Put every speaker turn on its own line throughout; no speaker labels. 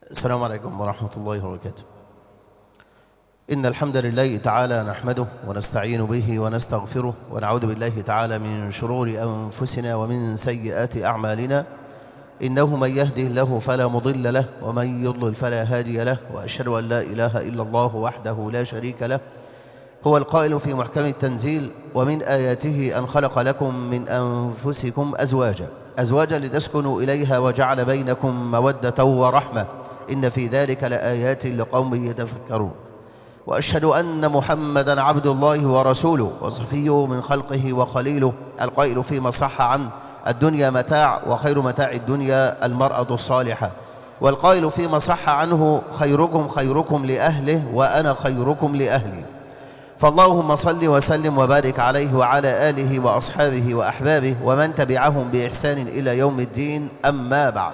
السلام عليكم ورحمة الله وبركاته إن الحمد لله تعالى نحمده ونستعين به ونستغفره ونعوذ بالله تعالى من شرور أنفسنا ومن سيئات أعمالنا إنه من يهده الله فلا مضل له ومن يضلل فلا هادي له وأشهد أن لا إله إلا الله وحده لا شريك له هو القائل في محكم التنزيل ومن آياته أن خلق لكم من أنفسكم أزواجا أزواجا لتسكنوا إليها وجعل بينكم مودة ورحمة إن في ذلك لآيات لقوم يتفكرون وأشهد أن محمدا عبد الله ورسوله وصفيه من خلقه وخليله القائل فيما صح عنه الدنيا متاع وخير متاع الدنيا المرأة الصالحة والقائل فيما صح عنه خيركم خيركم لأهله وأنا خيركم لأهلي فاللهم صل وسلم وبارك عليه وعلى آله وأصحابه وأحبابه ومن تبعهم بإحسان إلى يوم الدين أما بعد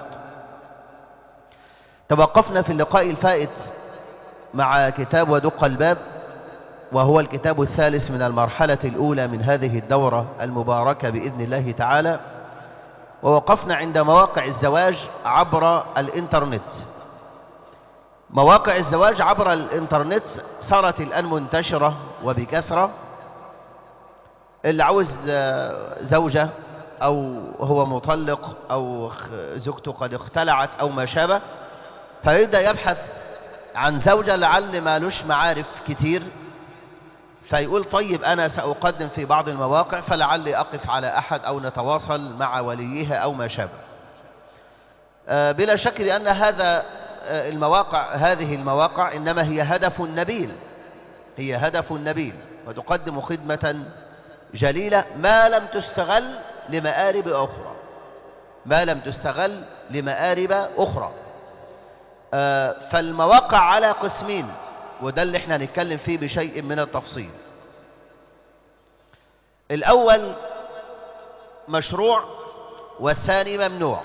توقفنا في اللقاء الفائت مع كتاب ودق الباب وهو الكتاب الثالث من المرحلة الأولى من هذه الدورة المباركة بإذن الله تعالى ووقفنا عند مواقع الزواج عبر الإنترنت مواقع الزواج عبر الإنترنت صارت الآن منتشرة وبكثرة اللي عاوز زوجة أو هو مطلق أو زوجته قد اختلعت أو ما شابه فيبدأ يبحث عن زوجة لعل مالوش معارف كتير فيقول طيب أنا سأقدم في بعض المواقع فلعلي أقف على أحد أو نتواصل مع وليها أو ما شابه بلا شك لأن هذا المواقع هذه المواقع إنما هي هدف نبيل هي هدف نبيل وتقدم خدمة جليلة ما لم تستغل لمآرب أخرى ما لم تستغل لمآرب أخرى فالمواقع على قسمين وده اللي احنا هنتكلم فيه بشيء من التفصيل الأول مشروع والثاني ممنوع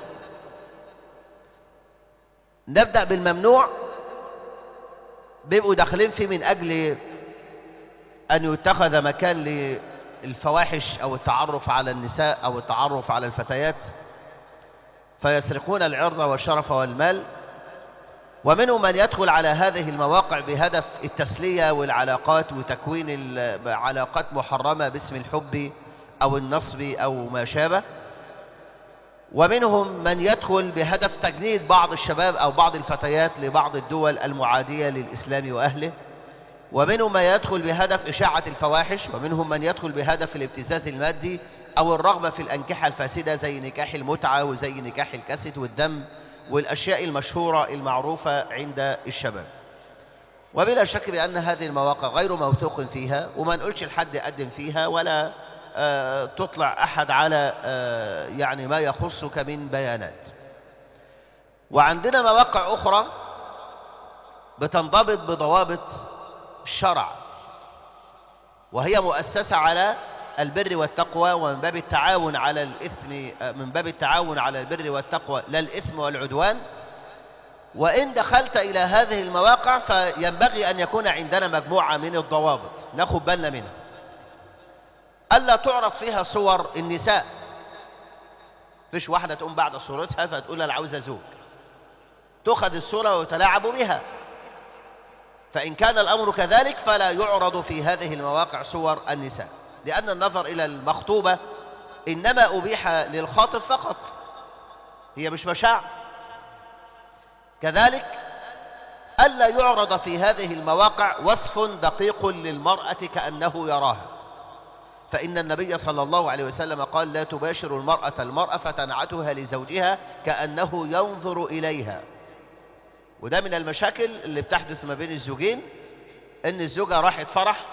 نبدأ بالممنوع بيبقوا داخلين فيه من أجل أن يتخذ مكان للفواحش أو التعرف على النساء أو التعرف على الفتيات فيسرقون العرض والشرف والمال ومنهم من يدخل على هذه المواقع بهدف التسلية والعلاقات وتكوين علاقات محرمة باسم الحب أو النصب أو ما شابه ومنهم من يدخل بهدف تجنيد بعض الشباب أو بعض الفتيات لبعض الدول المعادية للإسلام وأهله ومنهم من يدخل بهدف إشاعة الفواحش ومنهم من يدخل بهدف الابتزاز المادي أو الرغبة في الأنكحة الفاسدة زي نكاح المتعة وزي نكاح الكسد والدم والأشياء المشهورة المعروفة عند الشباب وبلا شك بأن هذه المواقع غير موثوق فيها وما نقولش لحد يقدم فيها ولا آه تطلع أحد على آه يعني ما يخصك من بيانات وعندنا مواقع أخرى بتنضبط بضوابط الشرع وهي مؤسسة على البر والتقوى ومن باب التعاون على الإثم من باب التعاون على البر والتقوى لا الإثم والعدوان وإن دخلت إلى هذه المواقع فينبغي أن يكون عندنا مجموعة من الضوابط ناخد بالنا منها ألا تعرض فيها صور النساء فيش واحدة تقوم بعد صورتها فتقول أنا عاوزة زوج تأخذ الصورة ويتلاعب بها فإن كان الأمر كذلك فلا يعرض في هذه المواقع صور النساء لأن النظر إلى المخطوبة إنما أبيح للخاطب فقط هي مش مشاع كذلك ألا يعرض في هذه المواقع وصف دقيق للمرأة كأنه يراها فإن النبي صلى الله عليه وسلم قال لا تباشر المرأة المرأة فتنعتها لزوجها كأنه ينظر إليها وده من المشاكل اللي بتحدث ما بين الزوجين إن الزوجة راحت فرح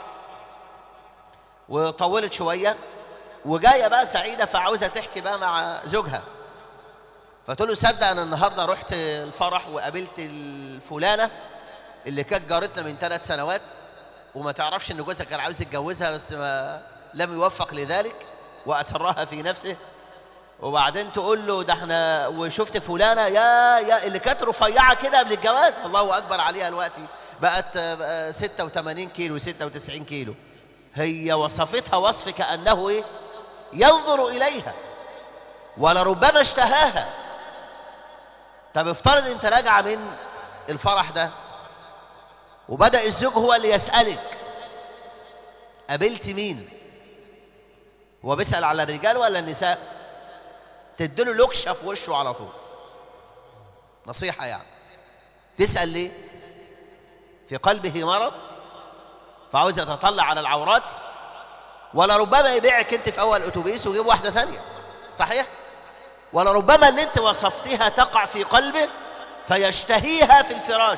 وطولت شوية وجاية بقى سعيدة فعاوزة تحكي بقى مع زوجها فتقول له صدق أنا النهاردة رحت الفرح وقابلت الفلانة اللي كانت جارتنا من ثلاث سنوات وما تعرفش إن جوزها كان عاوز يتجوزها بس ما لم يوفق لذلك وأسرها في نفسه وبعدين تقول له ده احنا وشفت فلانة يا يا اللي كانت رفيعة كده قبل الجواز الله أكبر عليها دلوقتي بقت 86 كيلو 96 كيلو هي وصفتها وصف كأنه إيه؟ ينظر إليها ولربما اشتهاها طب افترض انت راجعة من الفرح ده وبدأ الزوج هو اللي يسألك قابلت مين هو بيسأل على الرجال ولا النساء تديله لكشة في وشه على طول نصيحة يعني تسأل ليه في قلبه مرض فعاوز يتطلع على العورات ولا ربما يبيعك انت في اول اتوبيس ويجيب واحدة ثانية صحيح ولا ربما اللي انت وصفتها تقع في قلبه فيشتهيها في الفراش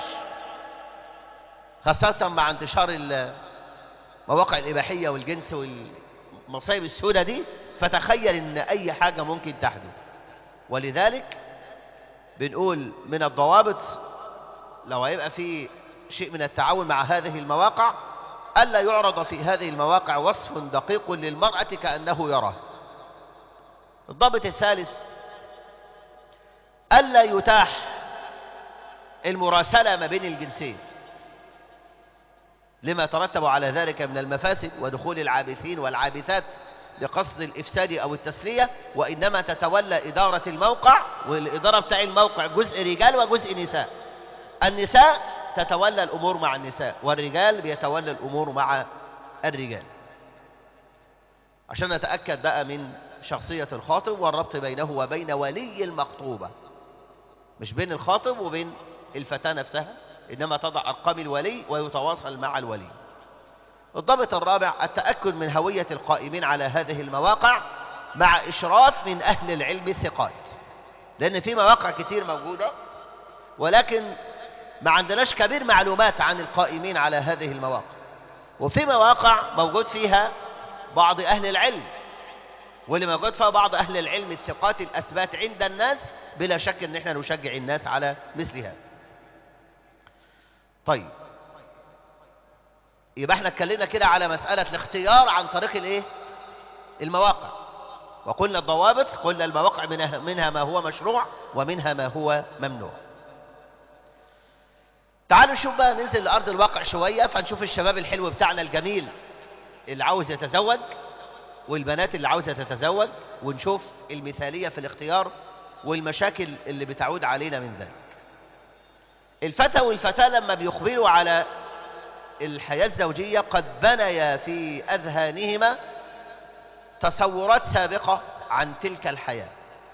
خاصة مع انتشار المواقع الإباحية والجنس والمصايب السوداء دي فتخيل ان اي حاجة ممكن تحدث ولذلك بنقول من الضوابط لو هيبقى في شيء من التعاون مع هذه المواقع ألا يعرض في هذه المواقع وصف دقيق للمرأة كأنه يراه الضابط الثالث ألا يتاح المراسلة ما بين الجنسين لما ترتب على ذلك من المفاسد ودخول العابثين والعابثات لقصد الإفساد أو التسلية وإنما تتولى إدارة الموقع والإدارة بتاع الموقع جزء رجال وجزء نساء النساء تتولى الأمور مع النساء والرجال بيتولى الأمور مع الرجال عشان نتأكد بقى من شخصية الخاطب والربط بينه وبين ولي المخطوبة مش بين الخاطب وبين الفتاة نفسها إنما تضع أرقام الولي ويتواصل مع الولي الضابط الرابع التأكد من هوية القائمين على هذه المواقع مع إشراف من أهل العلم الثقات لأن في مواقع كتير موجودة ولكن ما عندناش كبير معلومات عن القائمين على هذه المواقع وفي مواقع موجود فيها بعض أهل العلم واللي موجود فيها بعض أهل العلم الثقات الأثبات عند الناس بلا شك ان احنا نشجع الناس على مثل هذا طيب يبقى احنا اتكلمنا كده على مسألة الاختيار عن طريق الايه المواقع وقلنا الضوابط قلنا المواقع منها, منها ما هو مشروع ومنها ما هو ممنوع تعالوا نشوف بقى ننزل لأرض الواقع شوية فنشوف الشباب الحلو بتاعنا الجميل اللي عاوز يتزوج والبنات اللي عاوزة تتزوج ونشوف المثالية في الاختيار والمشاكل اللي بتعود علينا من ذلك الفتى والفتاة لما بيقبلوا على الحياة الزوجية قد بنيا في أذهانهما تصورات سابقة عن تلك الحياة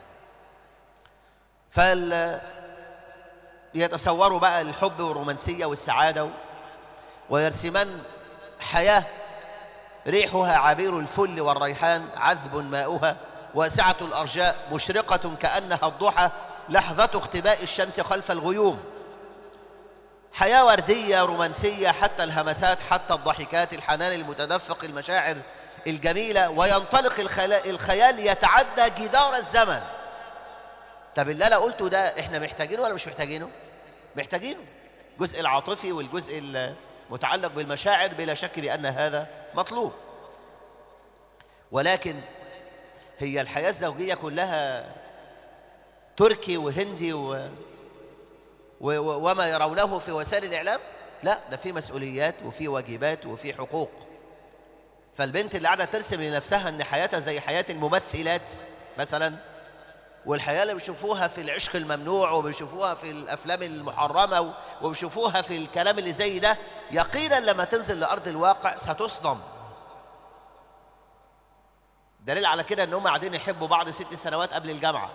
فال يتصوروا بقى الحب والرومانسية والسعادة ويرسمان حياة ريحها عبير الفل والريحان عذب ماؤها واسعة الأرجاء مشرقة كأنها الضحى لحظة اختباء الشمس خلف الغيوم حياة وردية رومانسية حتى الهمسات حتى الضحكات الحنان المتدفق المشاعر الجميلة وينطلق الخيال يتعدى جدار الزمن طب اللي أنا قلته ده احنا محتاجينه ولا مش محتاجينه محتاجينه الجزء العاطفي والجزء المتعلق بالمشاعر بلا شك بأن هذا مطلوب ولكن هي الحياة الزوجية كلها تركي وهندي و... و... وما يرونه في وسائل الإعلام لا ده في مسؤوليات وفي واجبات وفي حقوق فالبنت اللي قاعدة ترسم لنفسها ان حياتها زي حياة الممثلات مثلا والحياة اللي بيشوفوها في العشق الممنوع وبيشوفوها في الأفلام المحرمة وبيشوفوها في الكلام اللي زي ده يقينا لما تنزل لأرض الواقع ستصدم دليل على كده ان هم قاعدين يحبوا بعض ست سنوات قبل الجامعة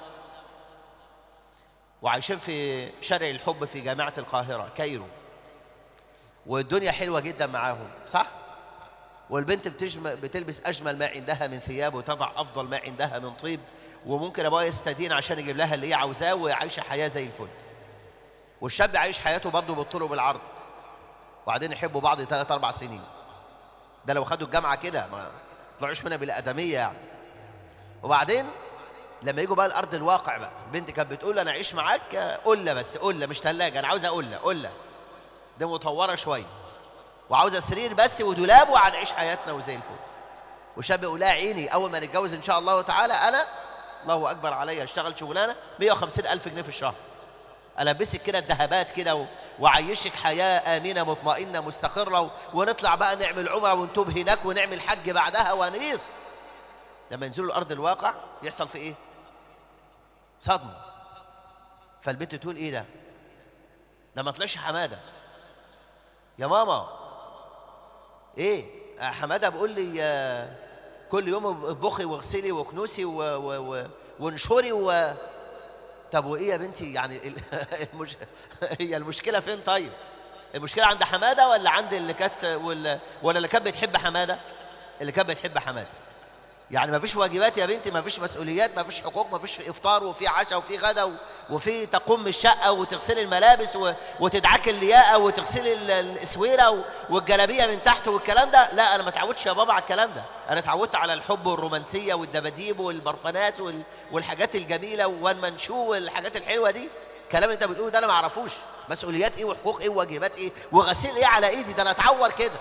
وعايشين في شارع الحب في جامعة القاهرة كايرو والدنيا حلوة جدا معاهم صح؟ والبنت بتجم... بتلبس أجمل ما عندها من ثياب وتضع أفضل ما عندها من طيب وممكن أبوها يستدين عشان يجيب لها اللي هي عاوزاه وعايشة حياة زي الفل والشاب عايش حياته برضه بالطول وبالعرض وبعدين يحبوا بعض ثلاث أربع سنين ده لو خدوا الجامعة كده ما طلعوش منها بالأدمية يعني وبعدين لما يجوا بقى الأرض الواقع بقى البنت كانت بتقول أنا أعيش معاك قلة بس قلة مش ثلاجة أنا عاوزة قلة قلة دي مطورة شوية وعاوزة سرير بس ودولاب وهنعيش حياتنا وزي الفل وشاب يقول لها عيني أول ما نتجوز إن شاء الله تعالى أنا الله أكبر عليا اشتغل شغلانة 150 ألف جنيه في الشهر ألبسك كده الذهبات كده وعيشك حياة آمنة مطمئنة مستقرة ونطلع بقى نعمل عمرة ونتوب هناك ونعمل حج بعدها ونيص لما ينزلوا الأرض الواقع يحصل في إيه؟ صدمة فالبنت تقول إيه ده؟ ده ما طلعش حماده يا ماما ايه آه، حماده بيقول لي آه، كل يوم اطبخي واغسلي واكنسي و... و... و... وانشري و... طب وايه يا بنتي يعني ال- المش... هي المشكله فين طيب المشكله عند حماده ولا عند اللي كانت ولا ولا اللي كانت بتحب حماده اللي كانت بتحب حماده يعني ما فيش واجبات يا بنتي ما فيش مسؤوليات ما فيش حقوق ما فيش افطار وفي عشاء وفي غدا و- وفي تقوم الشقه وتغسلي الملابس و- وتدعكي الياقه وتغسلي ال- الاسويره و- والجلابيه من تحت والكلام ده لا انا ما اتعودتش يا بابا على الكلام ده انا اتعودت على الحب والرومانسيه والدباديب والبرفانات وال- والحاجات الجميله والمنشو والحاجات الحلوه دي الكلام اللي انت بتقوله ده انا ما اعرفوش مسؤوليات ايه وحقوق ايه وواجبات ايه وغسيل ايه على ايدي ده انا اتعور كده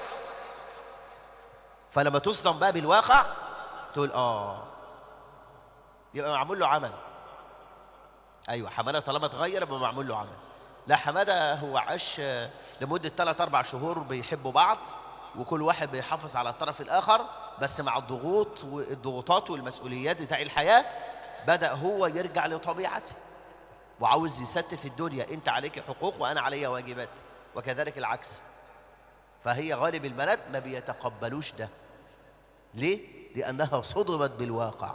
فلما تصدم بقى بالواقع تقول اه يبقى معمول له عمل ايوه حماده طالما اتغير يبقى معمول له عمل لا حماده هو عاش آه، لمده 3 4 شهور بيحبوا بعض وكل واحد بيحافظ على الطرف الاخر بس مع الضغوط والضغوطات والمسؤوليات بتاع الحياه بدا هو يرجع لطبيعته وعاوز يستف الدنيا انت عليك حقوق وانا علي واجبات وكذلك العكس فهي غالب البنات ما بيتقبلوش ده ليه لانها صدمت بالواقع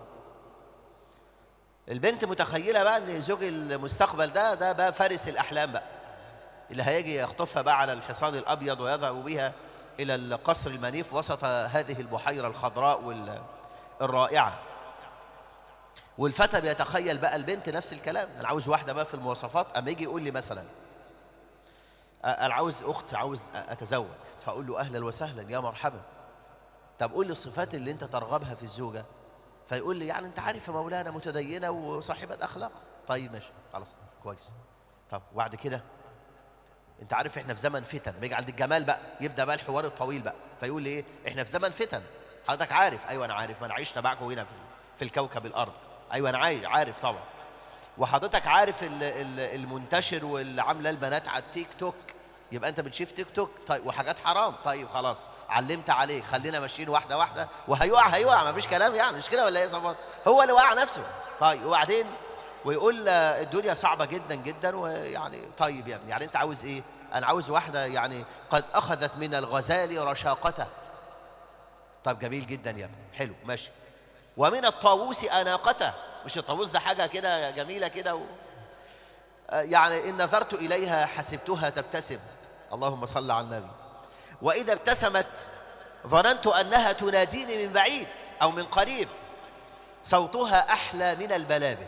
البنت متخيله بقى ان زوج المستقبل ده ده بقى فارس الاحلام بقى اللي هيجي يخطفها بقى على الحصان الابيض ويذهب بها الى القصر المنيف وسط هذه البحيره الخضراء وال- الرائعه والفتى بيتخيل بقى البنت نفس الكلام انا عاوز واحده بقى في المواصفات اما يجي يقول لي مثلا أ- انا عاوز اخت عاوز أ- اتزوج فاقول له اهلا وسهلا يا مرحبا طب قول لي الصفات اللي انت ترغبها في الزوجه فيقول لي يعني انت عارف يا مولانا متدينه وصاحبه اخلاق طيب ماشي خلاص كويس طب وبعد كده انت عارف احنا في زمن فتن بيجي عند الجمال بقى يبدا بقى الحوار الطويل بقى فيقول لي ايه احنا في زمن فتن حضرتك عارف ايوه انا عارف ما انا عايش تبعكم هنا في, في الكوكب الارض ايوه انا عايش عارف طبعا وحضرتك عارف ال- ال- المنتشر واللي عامله البنات على التيك توك يبقى انت بتشوف تيك توك طيب وحاجات حرام طيب خلاص علمت عليه خلينا ماشيين واحده واحده وهيقع هيقع ما فيش كلام يعني مش كده ولا ايه يا صفوان هو اللي وقع نفسه طيب وبعدين ويقول آه، الدنيا صعبه جدا جدا ويعني طيب يا ابني يعني انت عاوز ايه انا عاوز واحده يعني قد اخذت من الغزال رشاقته طب جميل جدا يا ابني حلو ماشي ومن الطاووس اناقته مش الطاووس ده حاجه كده جميله كده و... آه، يعني ان نظرت اليها حسبتها تبتسم اللهم صل على النبي واذا ابتسمت ظننت انها تناديني من بعيد او من قريب صوتها احلى من البلابل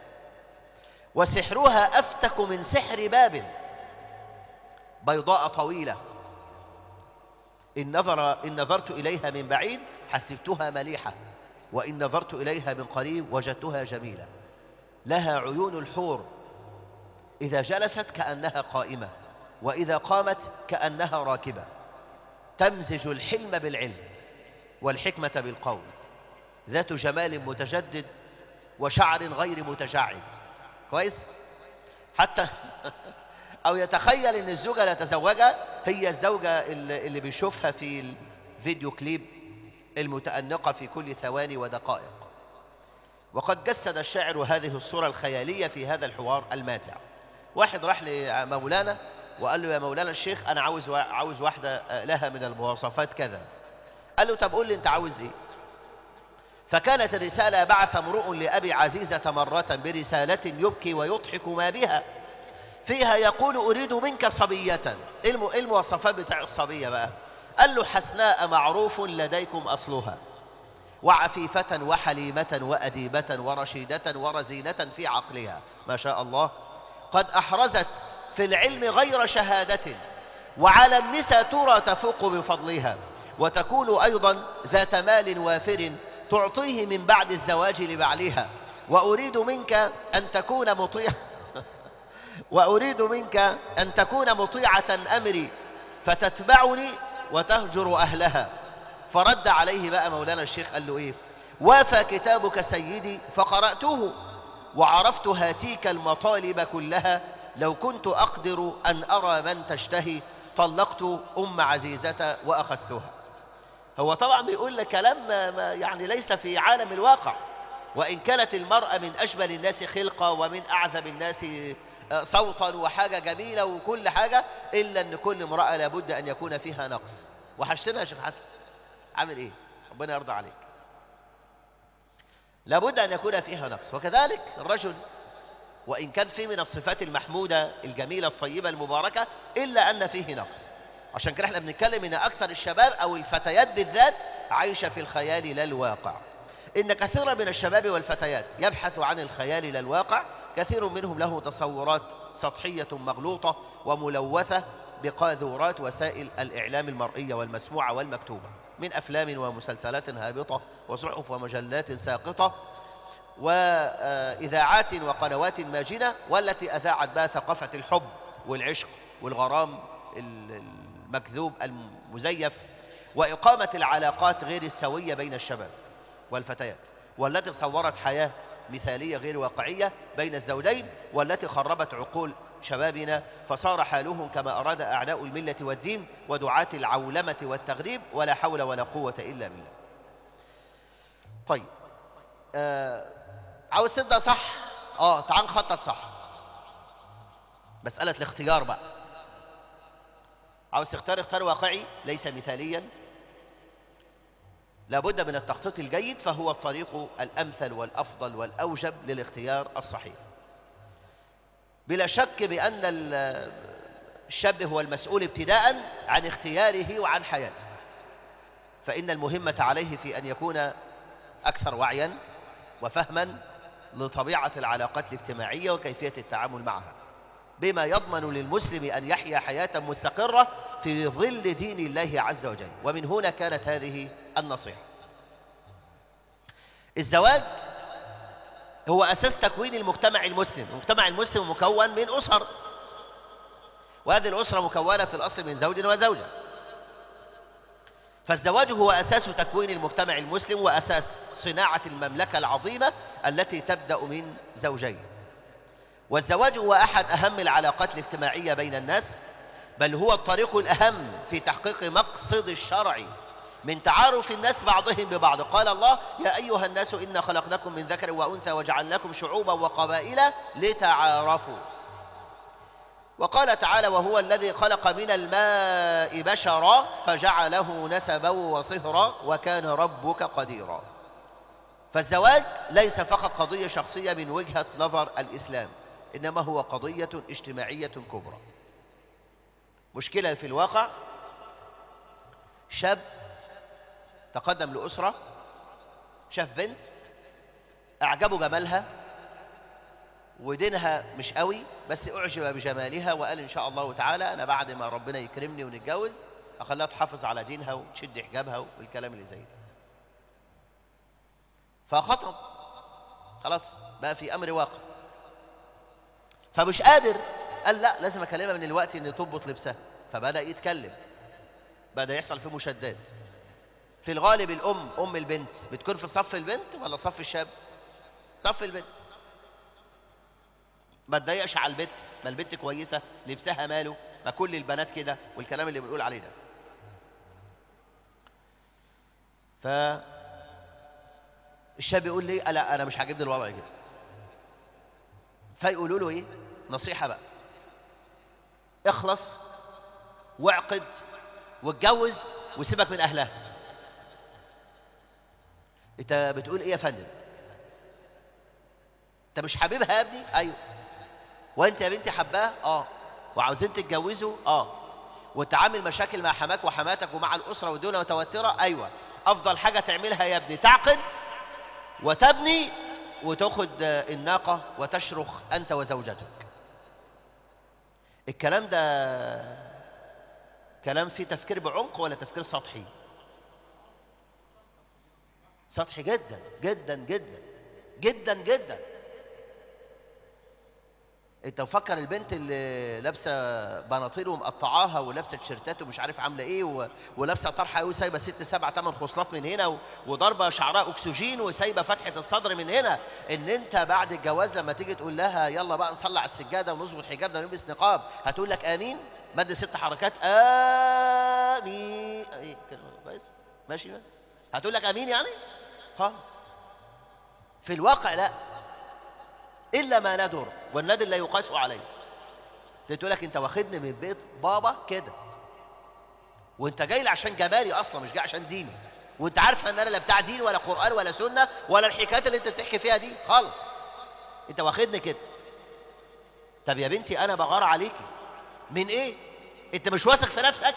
وسحرها افتك من سحر بابل بيضاء طويله إن, نظر إن نظرت إليها من بعيد حسبتها مليحة وإن نظرت إليها من قريب وجدتها جميلة لها عيون الحور إذا جلست كأنها قائمة وإذا قامت كأنها راكبة تمزج الحلم بالعلم والحكمة بالقول ذات جمال متجدد وشعر غير متجعد كويس حتى أو يتخيل أن الزوجة اللي تزوجها هي الزوجة اللي اللي بيشوفها في الفيديو كليب المتأنقة في كل ثواني ودقائق وقد جسد الشاعر هذه الصورة الخيالية في هذا الحوار الماتع واحد راح لمولانا وقال له يا مولانا الشيخ أنا عاوز وا- عاوز واحدة لها من المواصفات كذا قال له طب قول لي أنت عاوز إيه فكانت الرسالة بعث امرؤ لأبي عزيزة مرة برسالة يبكي ويضحك ما بها فيها يقول أريد منك صبية إيه الم- إيه المواصفات بتاع الصبية بقى قال له حسناء معروف لديكم أصلها وعفيفة وحليمة وأديبة ورشيدة ورزينة في عقلها ما شاء الله قد أحرزت في العلم غير شهادة وعلى النساء ترى تفوق بفضلها وتكون أيضا ذات مال وافر تعطيه من بعد الزواج لبعلها وأريد منك أن تكون مطيعة وأريد منك أن تكون مطيعة أمري فتتبعني وتهجر أهلها فرد عليه بقى مولانا الشيخ قال له إيه وافى كتابك سيدي فقرأته وعرفت هاتيك المطالب كلها لو كنت أقدر أن أرى من تشتهي طلقت أم عزيزة وأخذتها هو طبعا بيقول لك كلام ما ما يعني ليس في عالم الواقع وإن كانت المرأة من أجمل الناس خلقة ومن أعذب الناس صوتا وحاجة جميلة وكل حاجة إلا أن كل امرأة لابد أن يكون فيها نقص وحشتنا يا شيخ حسن عامل إيه ربنا يرضى عليك لابد أن يكون فيها نقص وكذلك الرجل وإن كان فيه من الصفات المحمودة الجميلة الطيبة المباركة إلا أن فيه نقص عشان كده احنا بنتكلم ان اكثر الشباب او الفتيات بالذات عايشة في الخيال لا الواقع ان كثيرا من الشباب والفتيات يبحث عن الخيال لا الواقع كثير منهم له تصورات سطحية مغلوطة وملوثة بقاذورات وسائل الإعلام المرئية والمسموعة والمكتوبة من أفلام ومسلسلات هابطة وصحف ومجلات ساقطة وإذاعات وقنوات ماجنة والتي أذاعت بها ثقافة الحب والعشق والغرام المكذوب المزيف وإقامة العلاقات غير السوية بين الشباب والفتيات والتي صورت حياة مثالية غير واقعية بين الزوجين والتي خربت عقول شبابنا فصار حالهم كما أراد أعداء الملة والدين ودعاة العولمة والتغريب ولا حول ولا قوة إلا بالله طيب آه عاوز تبدأ صح اه تعال نخطط صح مسألة الاختيار بقى عاوز تختار اختيار واقعي ليس مثاليا لابد من التخطيط الجيد فهو الطريق الأمثل والأفضل والأوجب للاختيار الصحيح بلا شك بأن الشاب هو المسؤول ابتداء عن اختياره وعن حياته فإن المهمة عليه في أن يكون أكثر وعيا وفهما لطبيعة العلاقات الاجتماعية وكيفية التعامل معها بما يضمن للمسلم أن يحيا حياة مستقرة في ظل دين الله عز وجل ومن هنا كانت هذه النصيحة الزواج هو أساس تكوين المجتمع المسلم المجتمع المسلم مكون من أسر وهذه الأسرة مكونة في الأصل من زوج وزوجة فالزواج هو أساس تكوين المجتمع المسلم وأساس صناعة المملكة العظيمة التي تبدأ من زوجين والزواج هو أحد أهم العلاقات الاجتماعية بين الناس بل هو الطريق الأهم في تحقيق مقصد الشرع من تعارف الناس بعضهم ببعض قال الله يا أيها الناس إنا خلقناكم من ذكر وأنثى وجعلناكم شعوبا وقبائل لتعارفوا وقال تعالى وهو الذي خلق من الماء بشرا فجعله نسبا وصهرا وكان ربك قديرا فالزواج ليس فقط قضية شخصية من وجهة نظر الإسلام إنما هو قضية اجتماعية كبرى مشكلة في الواقع شاب تقدم لأسرة شاف بنت أعجبه جمالها ودينها مش قوي بس أعجب بجمالها وقال إن شاء الله تعالى أنا بعد ما ربنا يكرمني ونتجوز أخليها تحافظ على دينها وتشد حجابها والكلام اللي زي ده فخطب خلاص بقى في أمر واقع فمش قادر قال لا لازم أكلمها من الوقت إن تضبط لبسها فبدأ يتكلم بدأ يحصل فيه مشادات في الغالب الأم أم البنت بتكون في صف البنت ولا صف الشاب صف البنت ما تضايقش على البنت ما البنت كويسة لبسها ماله ما كل البنات كده والكلام اللي بنقول عليه ده ف الشاب يقول لي لا انا مش عاجبني الوضع كده فيقولوا له ايه نصيحة بقى اخلص واعقد واتجوز وسيبك من اهلها انت بتقول ايه يا فندم انت مش حبيبها يا ابني ايوه وانت يا بنتي حباها اه وعاوزين تتجوزوا اه وانت عامل مشاكل مع حماك وحماتك ومع الاسره والدنيا متوتره ايوه افضل حاجه تعملها يا ابني تعقد وتبني وتاخد الناقه وتشرخ انت وزوجتك الكلام ده كلام فيه تفكير بعمق ولا تفكير سطحي سطحي جدا جدا جدا جدا جدا انت مفكر البنت اللي لابسه بناطيل ومقطعاها ولابسه تيشيرتات ومش عارف عامله ايه و... ولابسه طرحه قوي سايبه ست سبع ثمان خصلات من هنا و... وضربه شعرها اكسجين وسايبه فتحه الصدر من هنا ان انت بعد الجواز لما تيجي تقول لها يلا بقى نصلي على السجاده ونظبط حجابنا ونلبس نقاب هتقول لك امين مد ست حركات امين ايه كده كويس ماشي بقى هتقول لك امين يعني خالص في الواقع لا إلا ما ندر والندر لا يقاس عليه تقول لك انت واخدني من بيت بابا كده وانت جاي لي عشان جمالي اصلا مش جاي عشان ديني وانت عارف ان انا لا بتاع دين ولا قران ولا سنه ولا الحكايات اللي انت بتحكي فيها دي خالص انت واخدني كده طب يا بنتي انا بغار عليكي من ايه انت مش واثق في نفسك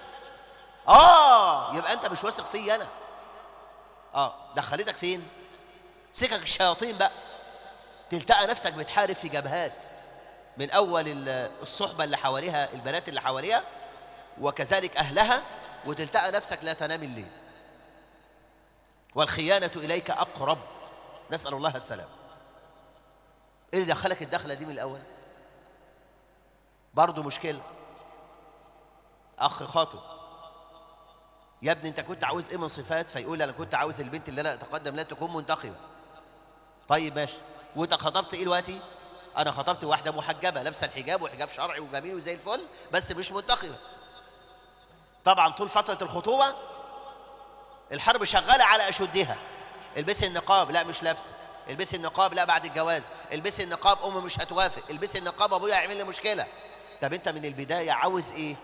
اه يبقى انت مش واثق فيا انا اه دخلتك فين سكك الشياطين بقى تلتقى نفسك بتحارب في جبهات من اول ال- الصحبه اللي حواليها البنات اللي حواليها وكذلك اهلها وتلتقى نفسك لا تنام الليل والخيانه اليك اقرب نسال الله السلام ايه اللي دخلك الدخله دي من الاول برضه مشكله اخ خاطب يا ابني انت كنت عاوز ايه من صفات فيقول انا كنت عاوز البنت اللي انا اتقدم لها تكون منتقبه طيب ماشي وانت خطبت ايه دلوقتي انا خطبت واحده محجبه لابسه الحجاب وحجاب شرعي وجميل وزي الفل بس مش منتقبه طبعا طول فتره الخطوبه الحرب شغاله على اشدها البسي النقاب لا مش لابسه البسي النقاب لا بعد الجواز البسي النقاب ام مش هتوافق البسي النقاب ابويا هيعمل لي مشكله طب انت من البدايه عاوز ايه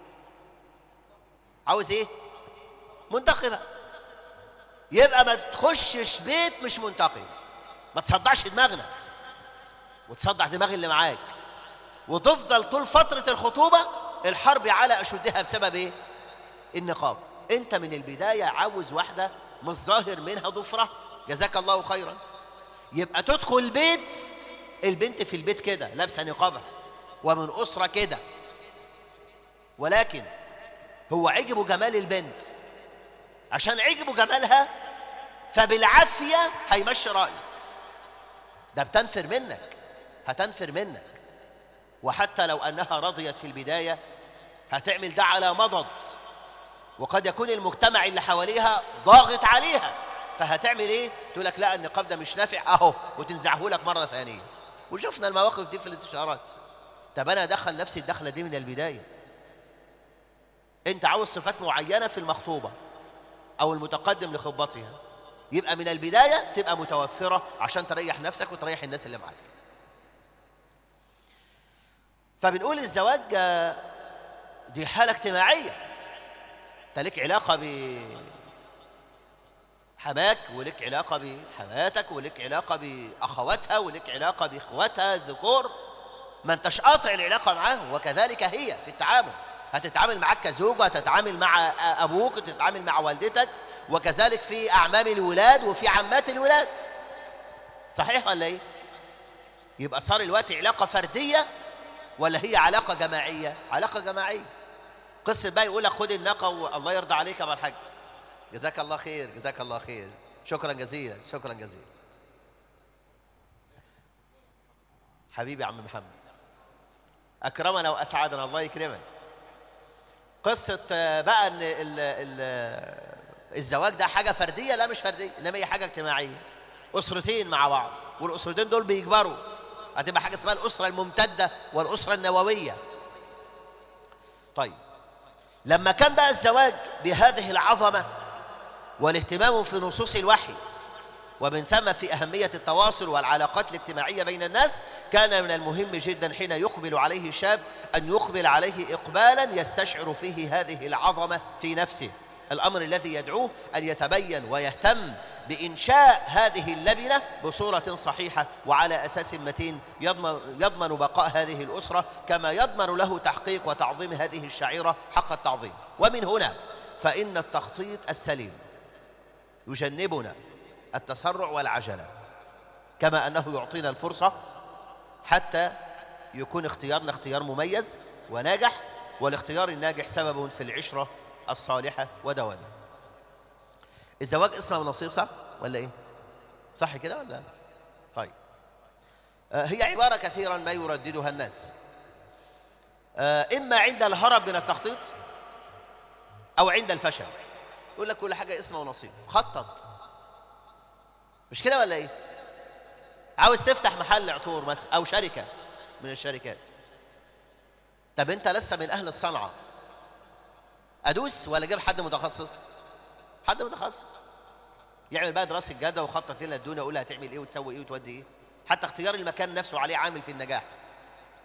عاوز ايه منتقبه يبقى ما تخشش بيت مش منتقب ما تصدعش دماغنا وتصدع دماغ اللي معاك وتفضل طول فترة الخطوبة الحرب على أشدها بسبب إيه؟ النقاب أنت من البداية عاوز واحدة مش ظاهر منها ضفرة جزاك الله خيرا يبقى تدخل البيت البنت في البيت كده لابسة نقابها ومن أسرة كده ولكن هو عجبه جمال البنت عشان عجبه جمالها فبالعافية هيمشي رأيه ده بتنفر منك هتنفر منك وحتى لو أنها رضيت في البداية هتعمل ده على مضض وقد يكون المجتمع اللي حواليها ضاغط عليها فهتعمل ايه تقول لك لا النقاب ده مش نافع اهو وتنزعه لك مرة ثانية وشفنا المواقف دي في الاستشارات طب انا ادخل نفسي الدخلة دي من البداية انت عاوز صفات معينة في المخطوبة او المتقدم لخطبتها يبقى من البداية تبقى متوفرة عشان تريح نفسك وتريح الناس اللي معاك فبنقول الزواج آه، دي حالة اجتماعية انت لك علاقة ب حماك ولك علاقة بحماتك ولك علاقة بأخواتها ولك علاقة بإخواتها الذكور ما انتش قاطع العلاقة معاهم وكذلك هي في التعامل هتتعامل معاك كزوج وهتتعامل مع أبوك وتتعامل مع والدتك وكذلك في أعمام الولاد وفي عمات الولاد صحيح ولا ايه يبقى صار الوقت علاقة فردية ولا هي علاقة جماعية علاقة جماعية قصة بقى يقول لك خد الناقة والله يرضى عليك يا أبو الحاج جزاك الله خير جزاك الله خير شكرا جزيلا شكرا جزيلا حبيبي يا عم محمد أكرمنا وأسعدنا الله يكرمك قصة آه، بقى ان ال ال الزواج ده حاجة فردية لا مش فردية انما هي حاجة اجتماعية أسرتين مع بعض والأسرتين دول بيكبروا هتبقى حاجة اسمها الأسرة الممتدة والأسرة النووية طيب لما كان بقى الزواج بهذه العظمة والاهتمام في نصوص الوحي ومن ثم في أهمية التواصل والعلاقات الاجتماعية بين الناس كان من المهم جدا حين يقبل عليه الشاب أن يقبل عليه إقبالا يستشعر فيه هذه العظمة في نفسه الأمر الذي يدعوه أن يتبين ويهتم بإنشاء هذه اللبنة بصورة صحيحة وعلى أساس متين يضمن, يضمن بقاء هذه الأسرة كما يضمن له تحقيق وتعظيم هذه الشعيرة حق التعظيم ومن هنا فإن التخطيط السليم يجنبنا التسرع والعجلة كما أنه يعطينا الفرصة حتى يكون اختيارنا اختيار مميز وناجح والاختيار الناجح سبب في العشرة الصالحة ودوامها الزواج اسمه ونصيب صح ولا ايه صح كده ولا طيب آه، هي عبارة كثيرا ما يرددها الناس آه، إما عند الهرب من التخطيط أو عند الفشل يقول لك كل حاجة اسمه ونصيب خطط مش كده ولا ايه عاوز تفتح محل عطور مثلا او شركة من الشركات طب انت لسه من اهل الصنعة ادوس ولا جيب حد متخصص حد متخصص يعمل بقى دراسة جدوى وخطط لنا الدنيا يقول هتعمل ايه وتسوي ايه وتودي ايه حتى اختيار المكان نفسه عليه عامل في النجاح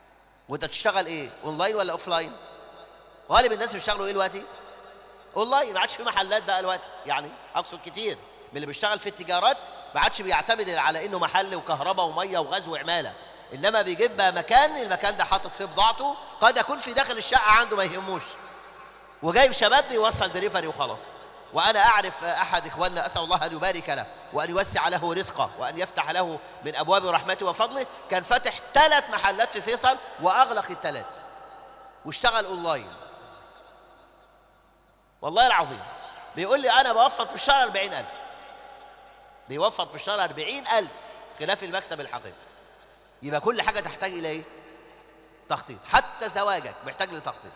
وانت تشتغل ايه اونلاين ولا اوفلاين غالب الناس بيشتغلوا ايه دلوقتي اونلاين ما عادش في محلات بقى دلوقتي يعني اقصد كتير من اللي بيشتغل في التجارات ما عادش بيعتمد على انه محل وكهرباء وميه وغاز وعماله انما بيجيب بقى مكان المكان ده حاطط فيه بضاعته قد يكون في داخل الشقه عنده ما يهموش وجايب شباب بيوصل دليفري وخلاص وانا اعرف احد اخواننا اسال الله ان يبارك له وان يوسع له رزقه وان يفتح له من ابواب رحمته وفضله كان فاتح ثلاث محلات في فيصل واغلق الثلاث واشتغل اونلاين والله العظيم بيقول لي انا بوفر في الشهر 40000 بيوفر في الشهر 40000 خلاف المكسب الحقيقي يبقى كل حاجه تحتاج الى ايه تخطيط حتى زواجك محتاج لتخطيط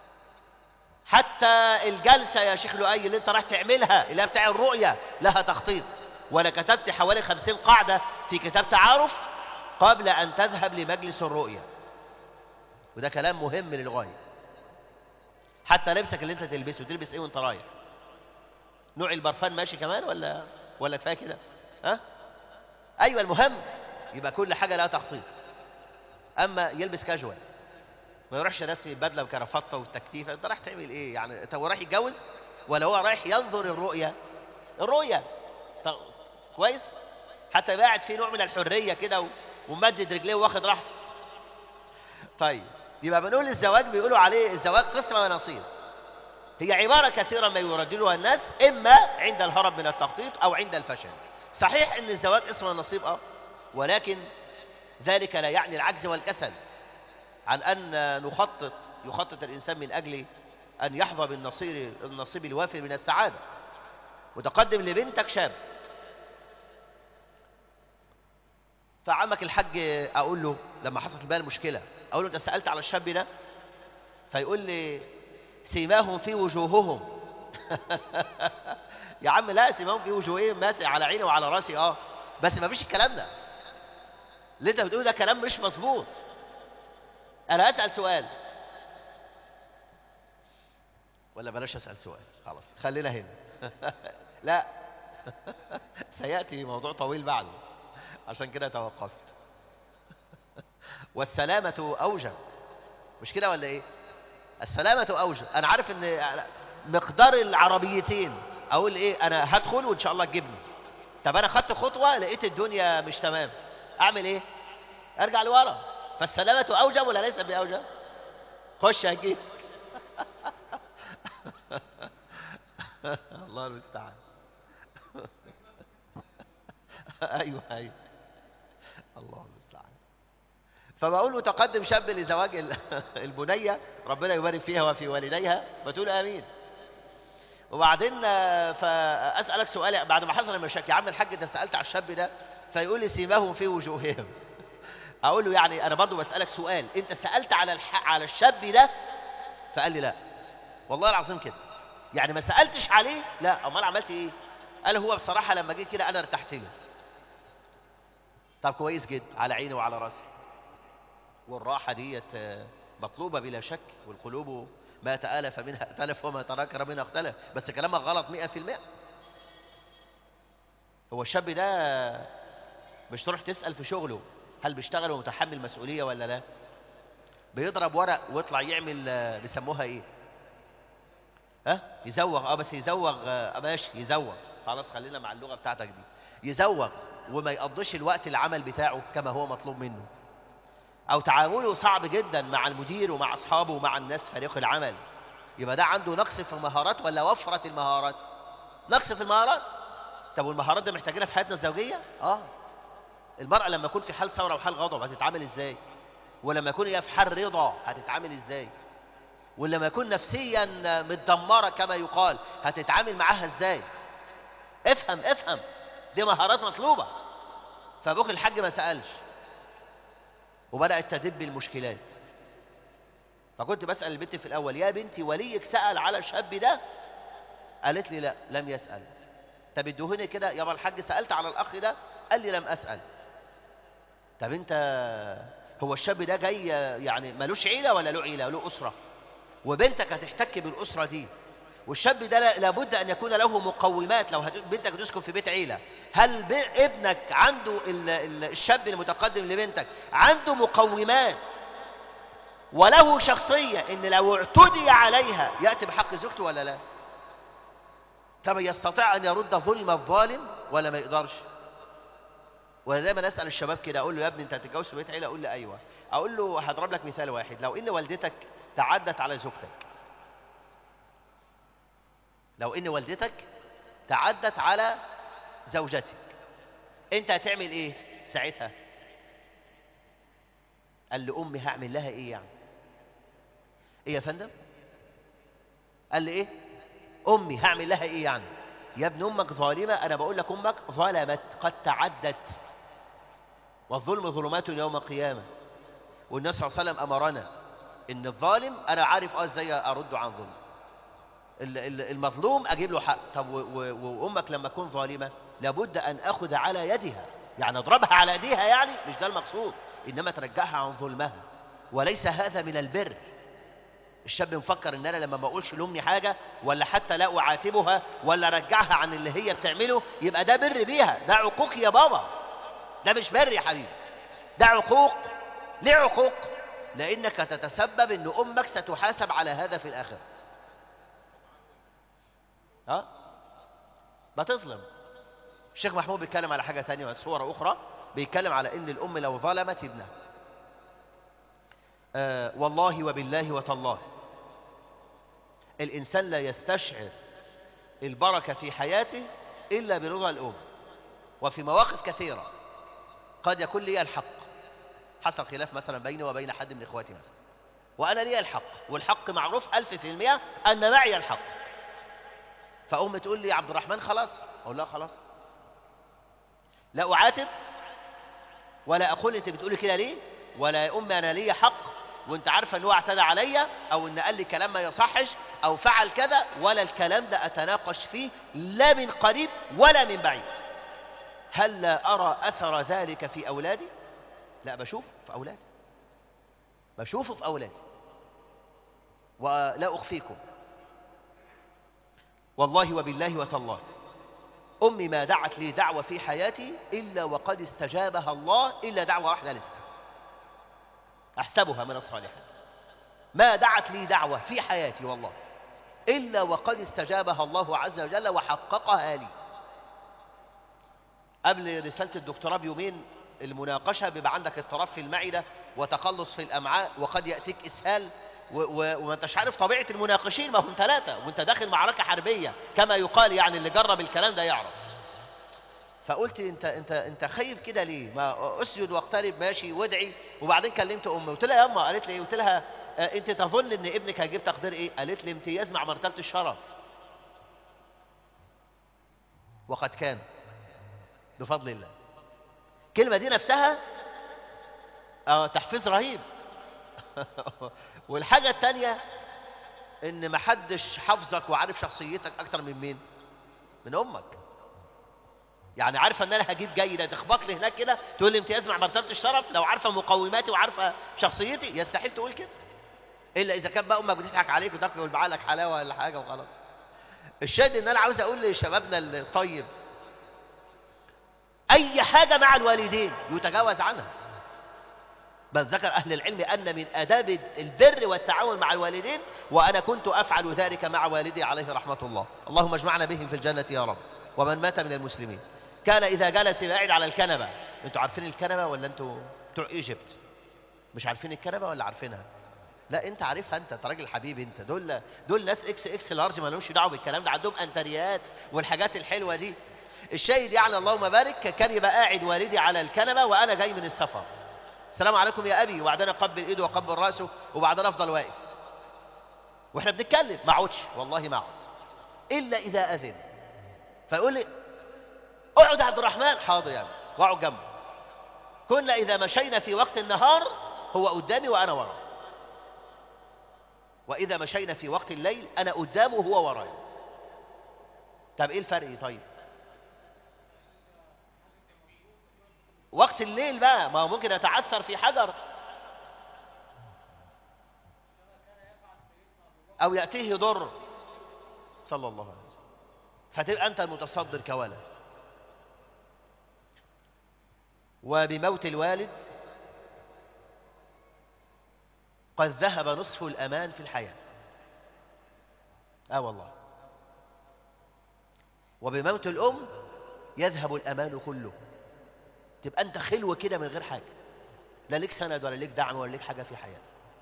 حتى الجلسة يا شيخ لؤي اللي انت راح تعملها اللي هي بتاع الرؤية لها تخطيط وانا كتبت حوالي خمسين قاعدة في كتاب تعارف قبل ان تذهب لمجلس الرؤية وده كلام مهم للغاية حتى لبسك اللي انت تلبسه تلبس ايه وانت رايح نوع البرفان ماشي كمان ولا ولا كفايه كده ها ايوه المهم يبقى كل حاجه لها تخطيط اما يلبس كاجوال ما يروحش رسمي بدله وكرافته وتكتيفه انت رايح تعمل ايه يعني انت هو رايح يتجوز ولا هو رايح ينظر الرؤيه الرؤيه طب كويس حتى يبقى قاعد في نوع من الحريه كده و- ومدد رجليه واخد راحته طيب يبقى بنقول الزواج بيقولوا عليه الزواج قسمه ونصيب هي عباره كثيرا ما يرددها الناس اما عند الهرب من التخطيط او عند الفشل صحيح ان الزواج قسمه ونصيب اه ولكن ذلك لا يعني العجز والكسل عن أن نخطط يخطط الإنسان من أجل أن يحظى بالنصيب النصيب الوافر من السعادة وتقدم لبنتك شاب فعمك الحاج أقول له لما حصلت بقى المشكلة أقول له أنت سألت على الشاب ده فيقول لي سيماهم في وجوههم يا عم لا سيماهم في وجوههم ماسي على عيني وعلى راسي اه بس ما فيش الكلام ده اللي انت بتقوله ده كلام مش مظبوط انا اسال سؤال ولا بلاش اسال سؤال خلاص خلينا هنا لا سياتي موضوع طويل بعده عشان كده توقفت والسلامة أوجب مش كده ولا إيه؟ السلامة أوجب أنا عارف إن مقدار العربيتين أقول إيه أنا هدخل وإن شاء الله تجيبني طب أنا خدت خطوة لقيت الدنيا مش تمام أعمل إيه؟ أرجع لورا فالسلامة أوجب ولا ليس بأوجب؟ خش هجيب الله المستعان ايوه ايوه الله المستعان فبقول له تقدم شاب لزواج ال- البنيه ربنا يبارك فيها وفي والديها بتقول امين وبعدين آه، فاسالك سؤال بعد ما حصل المشاكل يا عم الحاج انت سالت على الشاب ده فيقول لي سيماهم في وجوههم اقول له يعني انا برضو بسالك سؤال انت سالت على الح... على الشاب ده فقال لي لا والله العظيم كده يعني ما سالتش عليه لا امال عملت ايه قال هو بصراحه لما جه كده انا ارتحت له طب كويس جدا على عيني وعلى راسي والراحه ديت آه، مطلوبه بلا شك والقلوب ما تالف منها ائتلف وما تناكر منها اختلف بس كلامك غلط 100% هو الشاب ده مش تروح تسال في شغله هل بيشتغل ومتحمل مسؤوليه ولا لا بيضرب ورق ويطلع يعمل آه، بيسموها ايه ها يزوغ اه بس يزوغ آه ماشي يزوغ خلاص خلينا مع اللغه بتاعتك دي يزوغ وما يقضيش الوقت العمل بتاعه كما هو مطلوب منه او تعامله صعب جدا مع المدير ومع اصحابه ومع الناس فريق العمل يبقى ده عنده نقص في المهارات ولا وفرة المهارات نقص في المهارات طب والمهارات دي محتاجينها في حياتنا الزوجيه اه المرأة لما يكون في حال ثورة وحال غضب هتتعامل ازاي ولما يكون هي في حال رضا هتتعامل ازاي ولما يكون نفسيا متدمرة كما يقال هتتعامل معاها ازاي افهم افهم دي مهارات مطلوبة فابوك الحاج ما سألش وبدأت تدب المشكلات فكنت بسأل البنت في الأول يا بنتي وليك سأل على الشاب ده قالت لي لا لم يسأل طب ادوهني كده يابا الحاج سألت على الأخ ده قال لي لم أسأل طب انت هو الشاب ده جاي يعني ملوش عيلة ولا له عيلة له أسرة وبنتك هتحتك بالأسرة دي والشاب ده لا- لابد أن يكون له مقومات لو هت- بنتك تسكن في بيت عيلة هل ب- ابنك عنده ال- ال- الشاب المتقدم لبنتك عنده مقومات وله شخصية إن لو اعتدي عليها يأتي بحق زوجته ولا لا طب يستطيع أن يرد ظلم الظالم ولا ما يقدرش وانا دايما اسال الشباب كده اقول له يا ابني انت هتتجوز في بيت عيله اقول له ايوه اقول له هضرب لك مثال واحد لو ان والدتك تعدت على زوجتك لو ان والدتك تعدت على زوجتك انت هتعمل ايه ساعتها قال لي امي هعمل لها ايه يعني ايه يا فندم قال لي ايه امي هعمل لها ايه يعني يا ابن امك ظالمه انا بقول لك امك ظلمت قد تعدت والظلم ظلمات يوم القيامه والنبي صلى الله عليه وسلم امرنا ان الظالم انا عارف اه ازاي ارده عن ظلم ال- ال- المظلوم اجيب له حق طب و- و- وامك لما تكون ظالمه لابد ان اخذ على يدها يعني اضربها على ايديها يعني مش ده المقصود انما ترجعها عن ظلمها وليس هذا من البر الشاب مفكر ان انا لما ما اقولش لامي حاجه ولا حتى لا اعاتبها ولا ارجعها عن اللي هي بتعمله يبقى ده بر بيها ده عقوق يا بابا ده مش بر يا حبيبي ده عقوق ليه عقوق لانك تتسبب ان امك ستحاسب على هذا في الاخره ها بتظلم الشيخ محمود بيتكلم على حاجه ثانيه صوره اخرى بيتكلم على ان الام لو ظلمت ابنها آه والله وبالله وتالله الإنسان لا يستشعر البركة في حياته إلا برضا الأم وفي مواقف كثيرة قد يكون لي الحق حصل خلاف مثلا بيني وبين حد من إخواتي مثلا وأنا لي الحق والحق معروف ألف في المئة أن معي الحق فأم تقول لي يا عبد الرحمن خلاص أقول لها خلاص لا أعاتب ولا أقول أنت بتقولي كده ليه ولا يا أمي أنا لي حق وانت عارفه ان هو اعتدى عليا او ان قال لي كلام ما يصحش او فعل كذا ولا الكلام ده اتناقش فيه لا من قريب ولا من بعيد هل لا ارى اثر ذلك في اولادي لا بشوف في اولادي بشوفه في اولادي ولا اخفيكم والله وبالله وتالله امي ما دعت لي دعوه في حياتي الا وقد استجابها الله الا دعوه واحده لسه أحسبها من الصالحات ما دعت لي دعوة في حياتي والله إلا وقد استجابها الله عز وجل وحققها لي قبل رسالة الدكتوراه بيومين المناقشة بيبقى عندك اضطراب في المعدة وتقلص في الأمعاء وقد يأتيك إسهال و- و- وما انتش عارف طبيعة المناقشين ما هم ثلاثة وانت داخل معركة حربية كما يقال يعني اللي جرب الكلام ده يعرف فقلت انت انت انت خايف كده ليه؟ ما اسجد واقترب ماشي وادعي وبعدين كلمت امي قلت لها يا اما قالت لي ايه؟ قلت لها اه انت تظن ان ابنك هيجيب تقدير ايه؟ قالت لي امتياز مع مرتبه الشرف. وقد كان بفضل الله. الكلمه دي نفسها اه تحفيز رهيب. والحاجه الثانيه ان محدش حافظك وعارف شخصيتك اكتر من مين؟ من امك. يعني عارفه ان انا هجيب جيده تخبط لي هناك كده تقول لي امتياز مع مرتبه الشرف لو عارفه مقوماتي وعارفه شخصيتي يستحيل تقول كده الا اذا كان بقى امك بتضحك عليك وتاكل بعقلك حلاوه ولا حاجه وخلاص الشاهد ان انا عاوز اقول لشبابنا الطيب اي حاجه مع الوالدين يتجاوز عنها بل ذكر اهل العلم ان من اداب البر والتعاون مع الوالدين وانا كنت افعل ذلك مع والدي عليه رحمه الله اللهم اجمعنا بهم في الجنه يا رب ومن مات من المسلمين كان إذا جلس قاعد على الكنبة أنتوا عارفين الكنبة ولا أنتوا بتوع إيجيبت مش عارفين الكنبة ولا عارفينها لا أنت عارفها أنت أنت راجل حبيبي أنت دول دول ناس إكس إكس لارج ما لهمش دعوة بالكلام ده عندهم أنتريات والحاجات الحلوة دي الشاهد يعني اللهم بارك كان يبقى قاعد والدي على الكنبة وأنا جاي من السفر السلام عليكم يا أبي وبعدين أقبل إيده وأقبل رأسه وبعدين أفضل واقف وإحنا بنتكلم ما أقعدش والله ما أقعد إلا إذا أذن فيقول لي اقعد يا عبد الرحمن حاضر يعني واقعد جنبه كنا اذا مشينا في وقت النهار هو قدامي وانا وراه واذا مشينا في وقت الليل انا قدامه وهو ورايا طب ايه الفرق طيب وقت الليل بقى ما هو ممكن يتعثر في حجر او ياتيه ضر صلى الله عليه وسلم فتبقى انت المتصدر كولد وبموت الوالد قد ذهب نصف الأمان في الحياة آه والله وبموت الأم يذهب الأمان كله تبقى أنت خلوة كده من غير حاجة لا ليك سند ولا ليك دعم ولا ليك حاجة في حياتك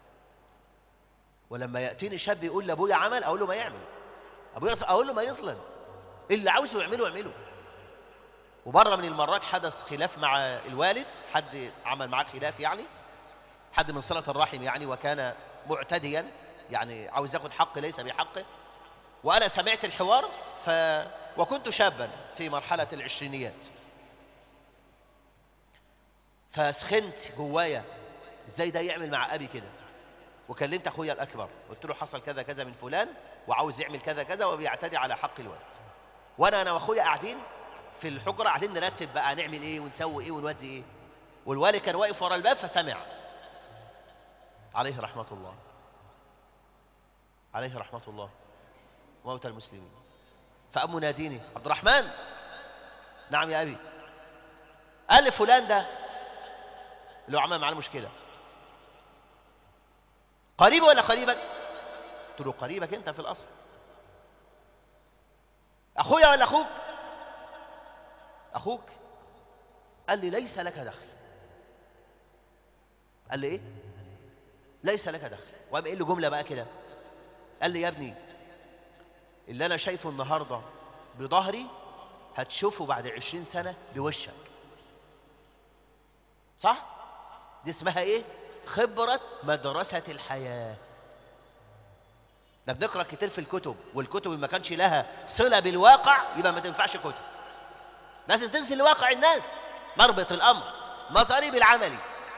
ولما يأتيني شاب يقول لأبويا عمل أقول له ما يعمل أبويا أقول له ما يظلم اللي عاوزه يعمله يعمله ومرة من المرات حدث خلاف مع الوالد حد عمل معاه خلاف يعني حد من صلة الرحم يعني وكان معتديا يعني عاوز ياخد حق ليس بحقه وأنا سمعت الحوار ف... وكنت شابا في مرحلة العشرينيات فسخنت جوايا ازاي ده يعمل مع أبي كده وكلمت أخويا الأكبر قلت له حصل كذا كذا من فلان وعاوز يعمل كذا كذا وبيعتدي على حق الوالد وأنا أنا وأخويا قاعدين في الحجرة قاعدين نرتب بقى نعمل إيه ونسوي إيه ونودي إيه والوالد كان واقف ورا الباب فسمع عليه رحمة الله عليه رحمة الله موتى المسلمين فأم ناديني عبد الرحمن نعم يا أبي قال لي فلان ده اللي هو عمل معاه مشكلة قريب ولا قريبك قلت له قريبك انت في الأصل أخويا ولا أخوك أخوك قال لي ليس لك دخل قال لي إيه ليس لك دخل وقام قايل له جملة بقى كده قال لي يا ابني اللي أنا شايفه النهاردة بظهري هتشوفه بعد عشرين سنة بوشك صح؟ دي اسمها ايه؟ خبرة مدرسة الحياة ده بنقرا كتير في الكتب والكتب ما كانش لها صلة بالواقع يبقى ما تنفعش كتب لازم تنزل لواقع الناس مربط الأمر نظري بالعملي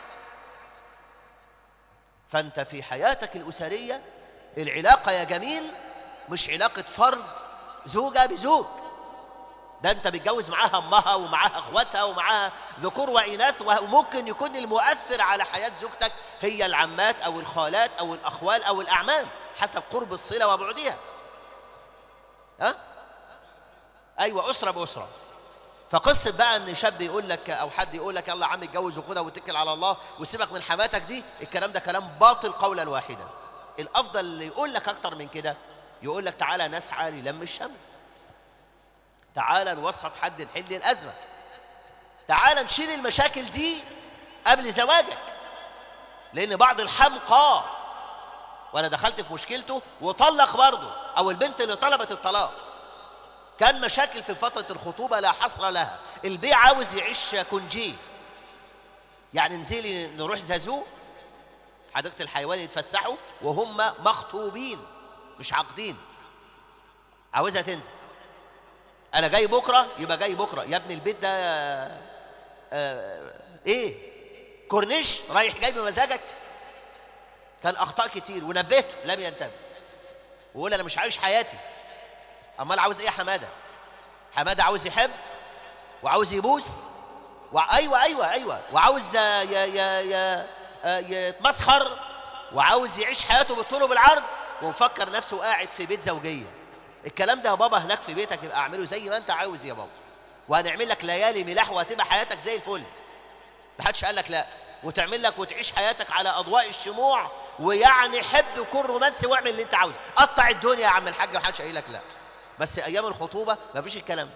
فأنت في حياتك الأسرية العلاقة يا جميل مش علاقة فرد زوجة بزوج ده انت بتجوز معاها امها ومعاها اخواتها ومعاها ذكور واناث وممكن يكون المؤثر على حياة زوجتك هي العمات او الخالات او الاخوال او الاعمام حسب قرب الصلة وبعدها ها ايوه اسرة باسرة فقصة بقى ان شاب يقول لك او حد يقول لك يلا يا عم اتجوز وخدها واتكل على الله وسيبك من حماتك دي الكلام ده كلام باطل قولا واحدا الافضل اللي يقول لك اكتر من كده يقول لك تعالى نسعى للم الشمل تعالى نوسط حد نحل الازمه تعالى نشيل المشاكل دي قبل زواجك لان بعض الحمقى وانا دخلت في مشكلته وطلق برضه او البنت اللي طلبت الطلاق كان مشاكل في فترة الخطوبة لا حصر لها البيع عاوز يعيش كونجي يعني انزلي نروح زازو حديقة الحيوان يتفسحوا وهم مخطوبين مش عاقدين عاوزها تنزل انا جاي بكرة يبقى جاي بكرة يا ابني البيت ده آه آه ايه كورنيش رايح جاي بمزاجك كان اخطاء كتير ونبهته لم ينتبه ويقول انا مش عايش حياتي امال عاوز ايه يا حماده حماده عاوز يحب وعاوز يبوس وايوه ايوه ايوه وعاوز ي... ي... ي... يتمسخر وعاوز يعيش حياته بالطول وبالعرض ومفكر نفسه قاعد في بيت زوجيه الكلام ده يا بابا هناك في بيتك يبقى اعمله زي ما انت عاوز يا بابا وهنعمل لك ليالي ملاح وهتبقى حياتك زي الفل محدش قال لك لا وتعمل لك وتعيش حياتك على اضواء الشموع ويعني حب وكن رومانسي واعمل اللي انت عاوزه قطع الدنيا يا عم الحاج محدش قايل لك لا بس ايام الخطوبه مفيش الكلام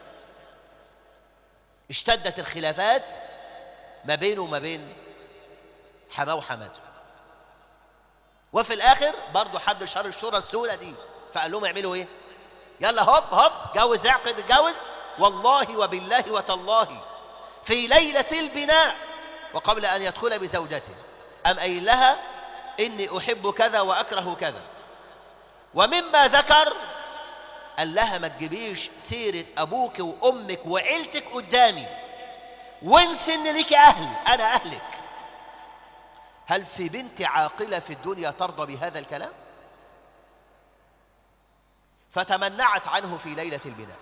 اشتدت الخلافات ما بينه وما بين حماه وحماته وفي الاخر برضه حد شر الشورى السوداء دي فقال لهم اعملوا ايه يلا هوب هوب جوز اعقد اتجوز والله وبالله وتالله في ليلة البناء وقبل أن يدخل بزوجته أم قايل لها إني أحب كذا وأكره كذا ومما ذكر قال لها ما تجيبيش سيرة أبوك وأمك وعيلتك قدامي وانسي إن ليك أهل أنا أهلك هل في بنت عاقلة في الدنيا ترضى بهذا الكلام؟ فتمنعت عنه في ليلة البناء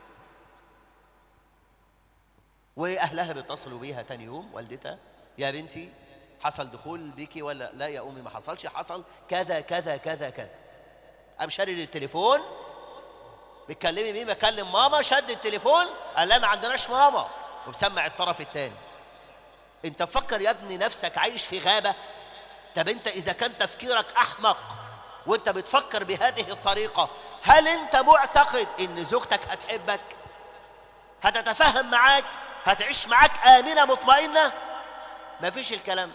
وأهلها بيتصلوا بيها تاني يوم والدتها يا بنتي حصل دخول بيكي ولا لا يا أمي ما حصلش حصل كذا كذا كذا كذا قام شارد التليفون بتكلمي مين بكلم ماما شد التليفون قال لا ما عندناش ماما وبسمع الطرف الثاني انت فكر يا ابني نفسك عايش في غابة طب انت اذا كان تفكيرك احمق وانت بتفكر بهذه الطريقة هل انت معتقد ان زوجتك هتحبك هتتفهم معاك هتعيش معاك آمنة مطمئنة مفيش الكلام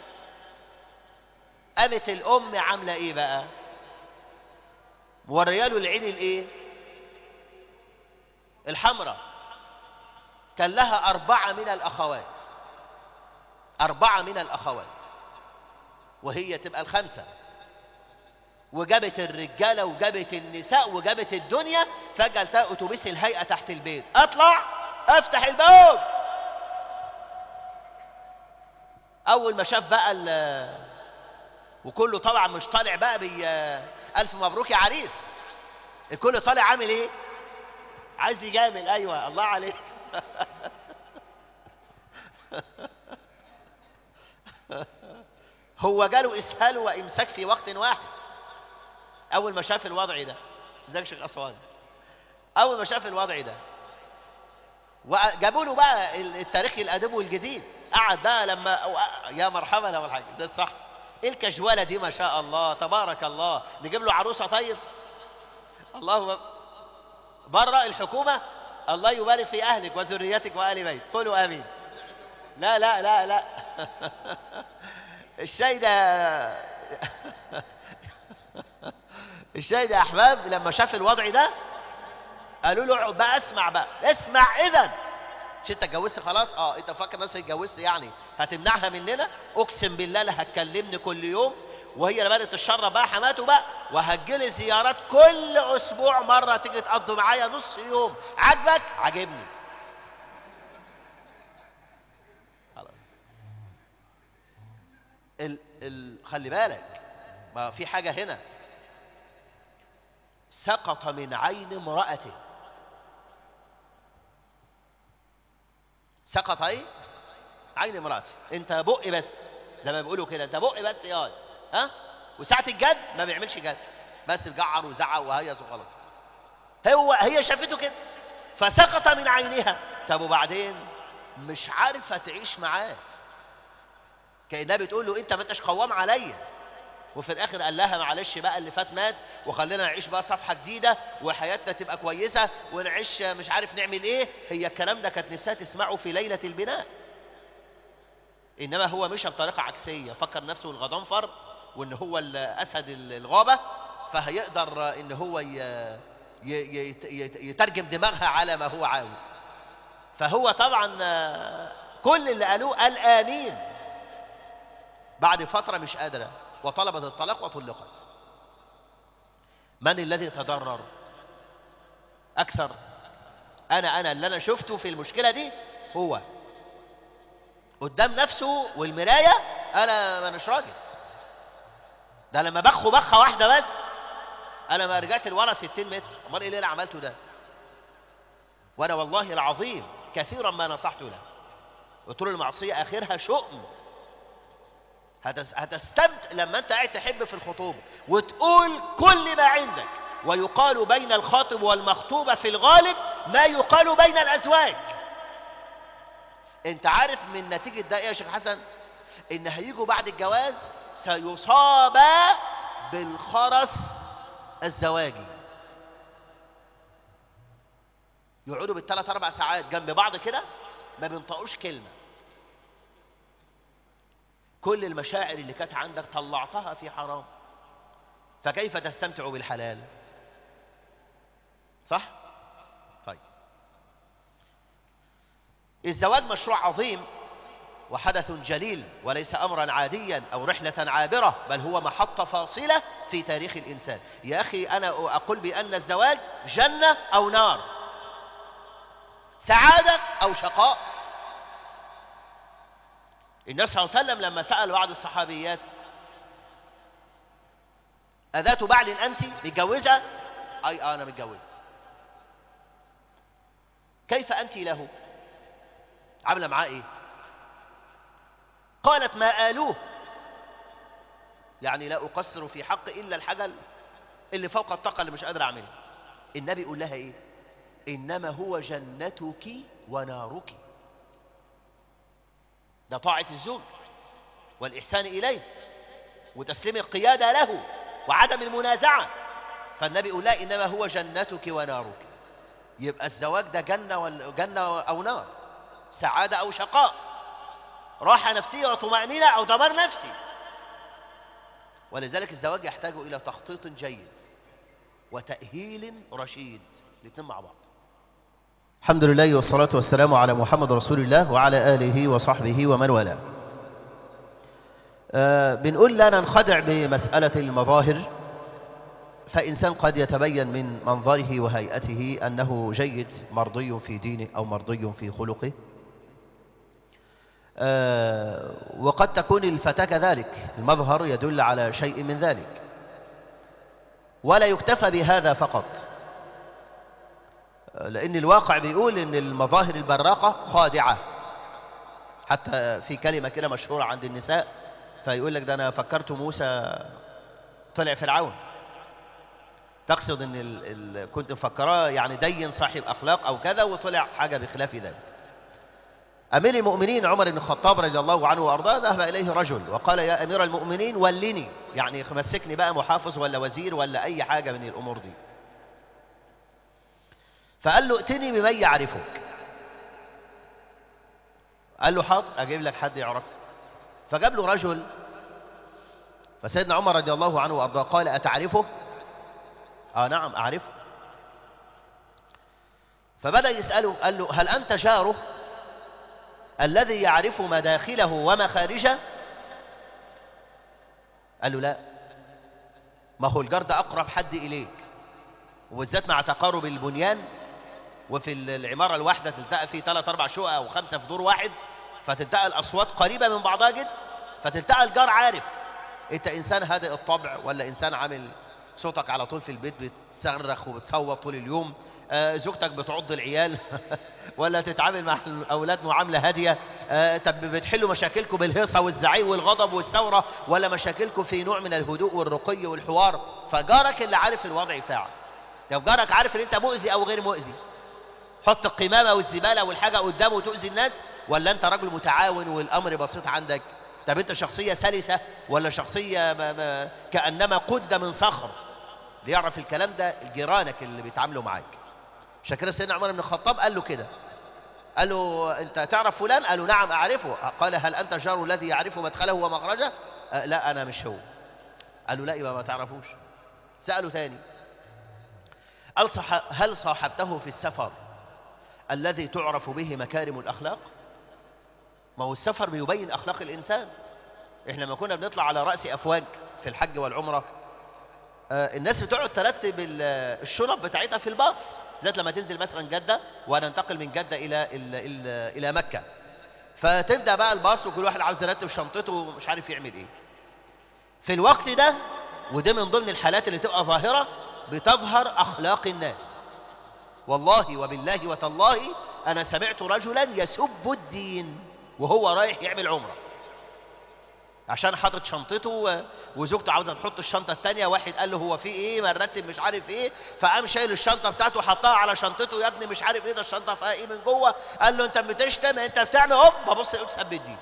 قامت الأم عاملة إيه بقى مورياله العين الإيه الحمراء كان لها أربعة من الأخوات أربعة من الأخوات وهي تبقى الخمسة وجابت الرجالة وجابت النساء وجابت الدنيا فجأة لقى أتوبيس الهيئة تحت البيت أطلع أفتح الباب أول ما شاف بقى ال وكله طبعا مش طالع بقى بي ألف مبروك يا عريس الكل طالع عامل إيه؟ عايز يجامل أيوه الله عليك هو جاله إسهال وإمساك في وقت واحد أول ما شاف الوضع ده ازيك شيخ أسوان أول ما شاف الوضع ده وجابوا له بقى التاريخ الأدب والجديد قعد بقى لما يا مرحبا أول حاجة ده صح إيه الكجولة دي ما شاء الله تبارك الله نجيب له عروسة طيب الله بره الحكومة الله يبارك في أهلك وذريتك وآل بيت قولوا آمين لا لا لا لا الشاي ده الشاي ده يا احباب لما شاف الوضع ده قالوا له اقعد بقى اسمع بقى اسمع اذا مش انت اتجوزت خلاص اه انت فاكر نفسك اتجوزت يعني هتمنعها مننا اقسم بالله لا هتكلمني كل يوم وهي اللي بدات تشرب بقى حماته بقى وهتجيلي زيارات كل اسبوع مره تيجي تقضوا معايا نص يوم عاجبك عاجبني ال ال خلي بالك ما في حاجة هنا سقط من عين امرأته سقط ايه عين امرأته انت بق بس زي ما بيقولوا كده انت بق بس يا ها وساعة الجد ما بيعملش جد بس الجعر وزعق وهيص وخلاص هو هي شافته كده فسقط من عينها طب وبعدين مش عارفة تعيش معاه كأنها بتقول له انت ما انتش قوام عليا وفي الاخر قال لها معلش بقى اللي فات مات وخلينا نعيش بقى صفحه جديده وحياتنا تبقى كويسه ونعيش مش عارف نعمل ايه هي الكلام ده كانت نفسها تسمعه في ليله البناء انما هو مشى بطريقه عكسيه فكر نفسه الغضنفر وان هو الاسد الغابه فهيقدر ان هو يترجم دماغها على ما هو عاوز فهو طبعا كل اللي قالوه قال امين بعد فترة مش قادرة وطلبت الطلاق وطلقت من الذي تضرر أكثر أنا أنا اللي أنا شفته في المشكلة دي هو قدام نفسه والمراية أنا ما أناش راجل ده لما بخه بخة واحدة بس أنا ما رجعت لورا 60 متر أمال إيه اللي أنا عملته ده وأنا والله العظيم كثيرا ما نصحت له قلت له المعصية آخرها شؤم هتستمتع لما انت قاعد تحب في الخطوبة وتقول كل ما عندك ويقال بين الخاطب والمخطوبة في الغالب ما يقال بين الأزواج انت عارف من نتيجة ده ايه يا شيخ حسن ان هيجوا بعد الجواز سيصابا بالخرس الزواجي يقعدوا بالثلاث اربع ساعات جنب بعض كده ما بينطقوش كلمه كل المشاعر اللي كانت عندك طلعتها في حرام فكيف تستمتع بالحلال صح طيب الزواج مشروع عظيم وحدث جليل وليس امرا عاديا او رحله عابره بل هو محطه فاصله في تاريخ الانسان يا اخي انا اقول بان الزواج جنه او نار سعاده او شقاء النبي صلى الله عليه وسلم لما سأل بعض الصحابيات أذات بعل أنت متجوزة؟ أي آه أنا متجوزة كيف أنت له؟ عاملة معاه إيه؟ قالت ما آلوه يعني لا أقصر في حق إلا الحاجة اللي فوق الطاقة اللي مش قادر أعملها النبي يقول لها إيه؟ إنما هو جنتك ونارك ده طاعة الزوج والإحسان إليه وتسليم القيادة له وعدم المنازعة فالنبي يقول لا إنما هو جنتك ونارك يبقى الزواج ده جنة, وال... جنة أو نار سعادة أو شقاء راحة نفسية وطمأنينة أو دمار نفسي ولذلك الزواج يحتاج إلى تخطيط جيد وتأهيل رشيد الاثنين مع بعض الحمد لله والصلاة والسلام على محمد رسول الله وعلى آله وصحبه ومن والاه آه بنقول لا ننخدع بمسألة المظاهر فإنسان قد يتبين من منظره وهيئته أنه جيد مرضي في دينه أو مرضي في خلقه آه وقد تكون الفتاة كذلك المظهر يدل على شيء من ذلك ولا يكتفى بهذا فقط لأن الواقع بيقول أن المظاهر البراقة خادعة حتى في كلمة كده مشهورة عند النساء فيقول لك ده أنا فكرت موسى طلع فرعون تقصد أن ال ال كنت مفكراه يعني دين صاحب أخلاق أو كذا وطلع حاجة بخلاف ذلك أمير المؤمنين عمر بن الخطاب رضي الله عنه وأرضاه ذهب إليه رجل وقال يا أمير المؤمنين ولني يعني مسكني بقى محافظ ولا وزير ولا أي حاجة من الأمور دي فقال له ائتني بمن يعرفك قال له حاضر أجيب لك حد يعرفك فجاب له رجل فسيدنا عمر رضي الله عنه وأرضاه قال أتعرفه آه نعم أعرفه فبدأ يسأله قال له هل أنت جاره الذي يعرف مداخله ومخارجه قال له لا ما هو الجار ده أقرب حد إليك وبالذات مع تقارب البنيان وفي العمارة الواحدة تلتقى في ثلاث أربع شقق أو خمسة في دور واحد فتلتقى الأصوات قريبة من بعضها جدا فتلتقى الجار عارف أنت إنسان هادئ الطبع ولا إنسان عامل صوتك على طول في البيت بتصرخ وبتصوت طول اليوم آه زوجتك بتعض العيال ولا تتعامل مع الأولاد معاملة هادية آه طب بتحلوا مشاكلكم بالهيصة والزعيق والغضب والثورة ولا مشاكلكم في نوع من الهدوء والرقي والحوار فجارك اللي عارف الوضع بتاعك لو جارك عارف ان انت مؤذي او غير مؤذي حط القمامة والزبالة والحاجة قدامه وتؤذي الناس ولا انت رجل متعاون والامر بسيط عندك طب انت شخصية سلسة ولا شخصية ما ما كأنما قد من صخر ليعرف الكلام ده جيرانك اللي بيتعاملوا معاك عشان كده سيدنا عمر بن الخطاب قال له كده قال له انت تعرف فلان قال له نعم اعرفه قال هل انت جار الذي يعرف مدخله ومخرجه أه لا انا مش هو قال له لا يبقى ما تعرفوش سأله تاني قال صح هل صاحبته في السفر الذي تعرف به مكارم الأخلاق ما هو السفر بيبين أخلاق الإنسان إحنا لما كنا بنطلع على رأس أفواج في الحج والعمرة آه الناس بتقعد ترتب الشنط بتاعتها في الباص ذات لما تنزل مثلا جدة وننتقل من جدة إلى, إلى, إلى, إلى مكة فتبدأ بقى الباص وكل واحد عاوز يرتب شنطته ومش عارف يعمل إيه في الوقت ده وده من ضمن الحالات اللي تبقى ظاهرة بتظهر أخلاق الناس والله وبالله وتالله أنا سمعت رجلا يسب الدين وهو رايح يعمل عمرة عشان حاطط شنطته وزوجته عاوزة تحط الشنطة التانية واحد قال له هو في ايه ما نرتب مش عارف ايه فقام شايل الشنطة بتاعته وحطها على شنطته يا ابني مش عارف ايه ده الشنطة فيها ايه من جوه قال له انت بتشتم انت بتعمل هوب ببص لقيته سب الدين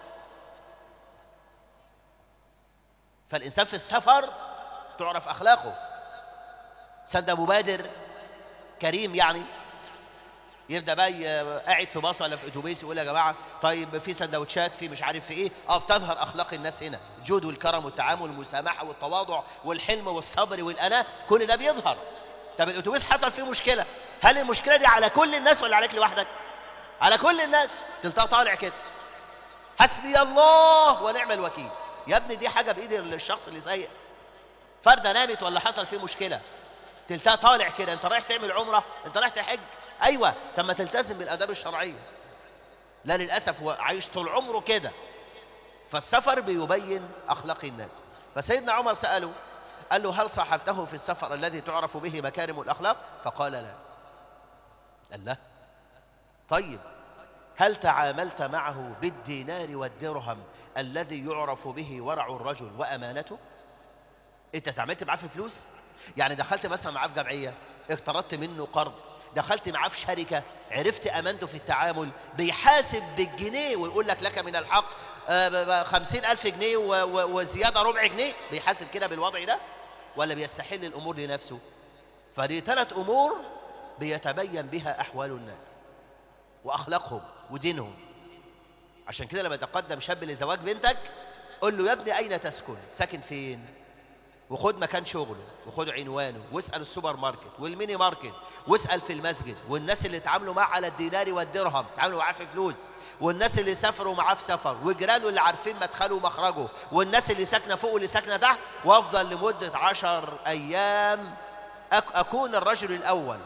فالإنسان في السفر تعرف أخلاقه سند مبادر كريم يعني يبدا بقى قاعد في باص ولا في اتوبيس يقول يا جماعه طيب في سندوتشات في مش عارف في ايه اه بتظهر اخلاق الناس هنا الجود والكرم والتعامل والمسامحه والتواضع والحلم والصبر والاناه كل ده بيظهر طب الاتوبيس حصل فيه مشكله هل المشكله دي على كل الناس ولا عليك لوحدك على كل الناس تلتقى طالع كده حسبي الله ونعم الوكيل يا ابني دي حاجه بايد الشخص اللي سيء فرده نامت ولا حصل فيه مشكله تلتقى طالع كده انت رايح تعمل عمره انت رايح تحج ايوه طب ما تلتزم بالاداب الشرعيه لا للاسف هو عايش طول عمره كده فالسفر بيبين اخلاق الناس فسيدنا عمر ساله قال له هل صاحبته في السفر الذي تعرف به مكارم الاخلاق فقال لا قال لا طيب هل تعاملت معه بالدينار والدرهم الذي يعرف به ورع الرجل وامانته انت تعاملت معاه في فلوس يعني دخلت مثلا معاه في جمعيه اقترضت منه قرض دخلت معاه في شركة عرفت أمانته في التعامل بيحاسب بالجنيه ويقول لك لك من الحق خمسين ألف جنيه وزيادة ربع جنيه بيحاسب كده بالوضع ده ولا بيستحل الأمور لنفسه فدي ثلاث أمور بيتبين بها أحوال الناس وأخلاقهم ودينهم عشان كده لما تقدم شاب لزواج بنتك قل له يا ابني أين تسكن ساكن فين وخد مكان شغله وخد عنوانه واسأل السوبر ماركت والميني ماركت واسأل في المسجد والناس اللي اتعاملوا معاه على الدينار والدرهم اتعاملوا معاه في فلوس والناس اللي سافروا معاه في سفر وجيرانه اللي عارفين مدخله ومخرجه والناس اللي ساكنه فوق واللي ساكنه تحت وافضل لمده عشر ايام اكون الرجل الاول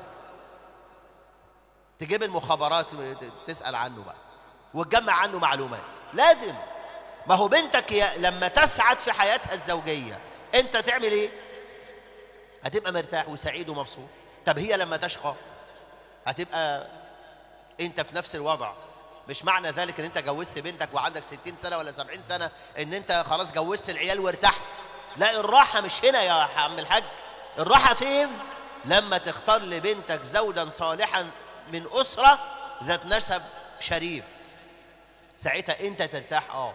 تجيب المخابرات تسال عنه بقى وتجمع عنه معلومات لازم ما هو بنتك لما تسعد في حياتها الزوجيه انت تعمل ايه هتبقى مرتاح وسعيد ومبسوط طب هي لما تشقى هتبقى انت في نفس الوضع مش معنى ذلك ان انت جوزت بنتك وعندك ستين سنة ولا سبعين سنة ان انت خلاص جوزت العيال وارتحت لا الراحة مش هنا يا عم الحاج الراحة فين لما تختار لبنتك زوجا صالحا من أسرة ذات نسب شريف ساعتها انت ترتاح اه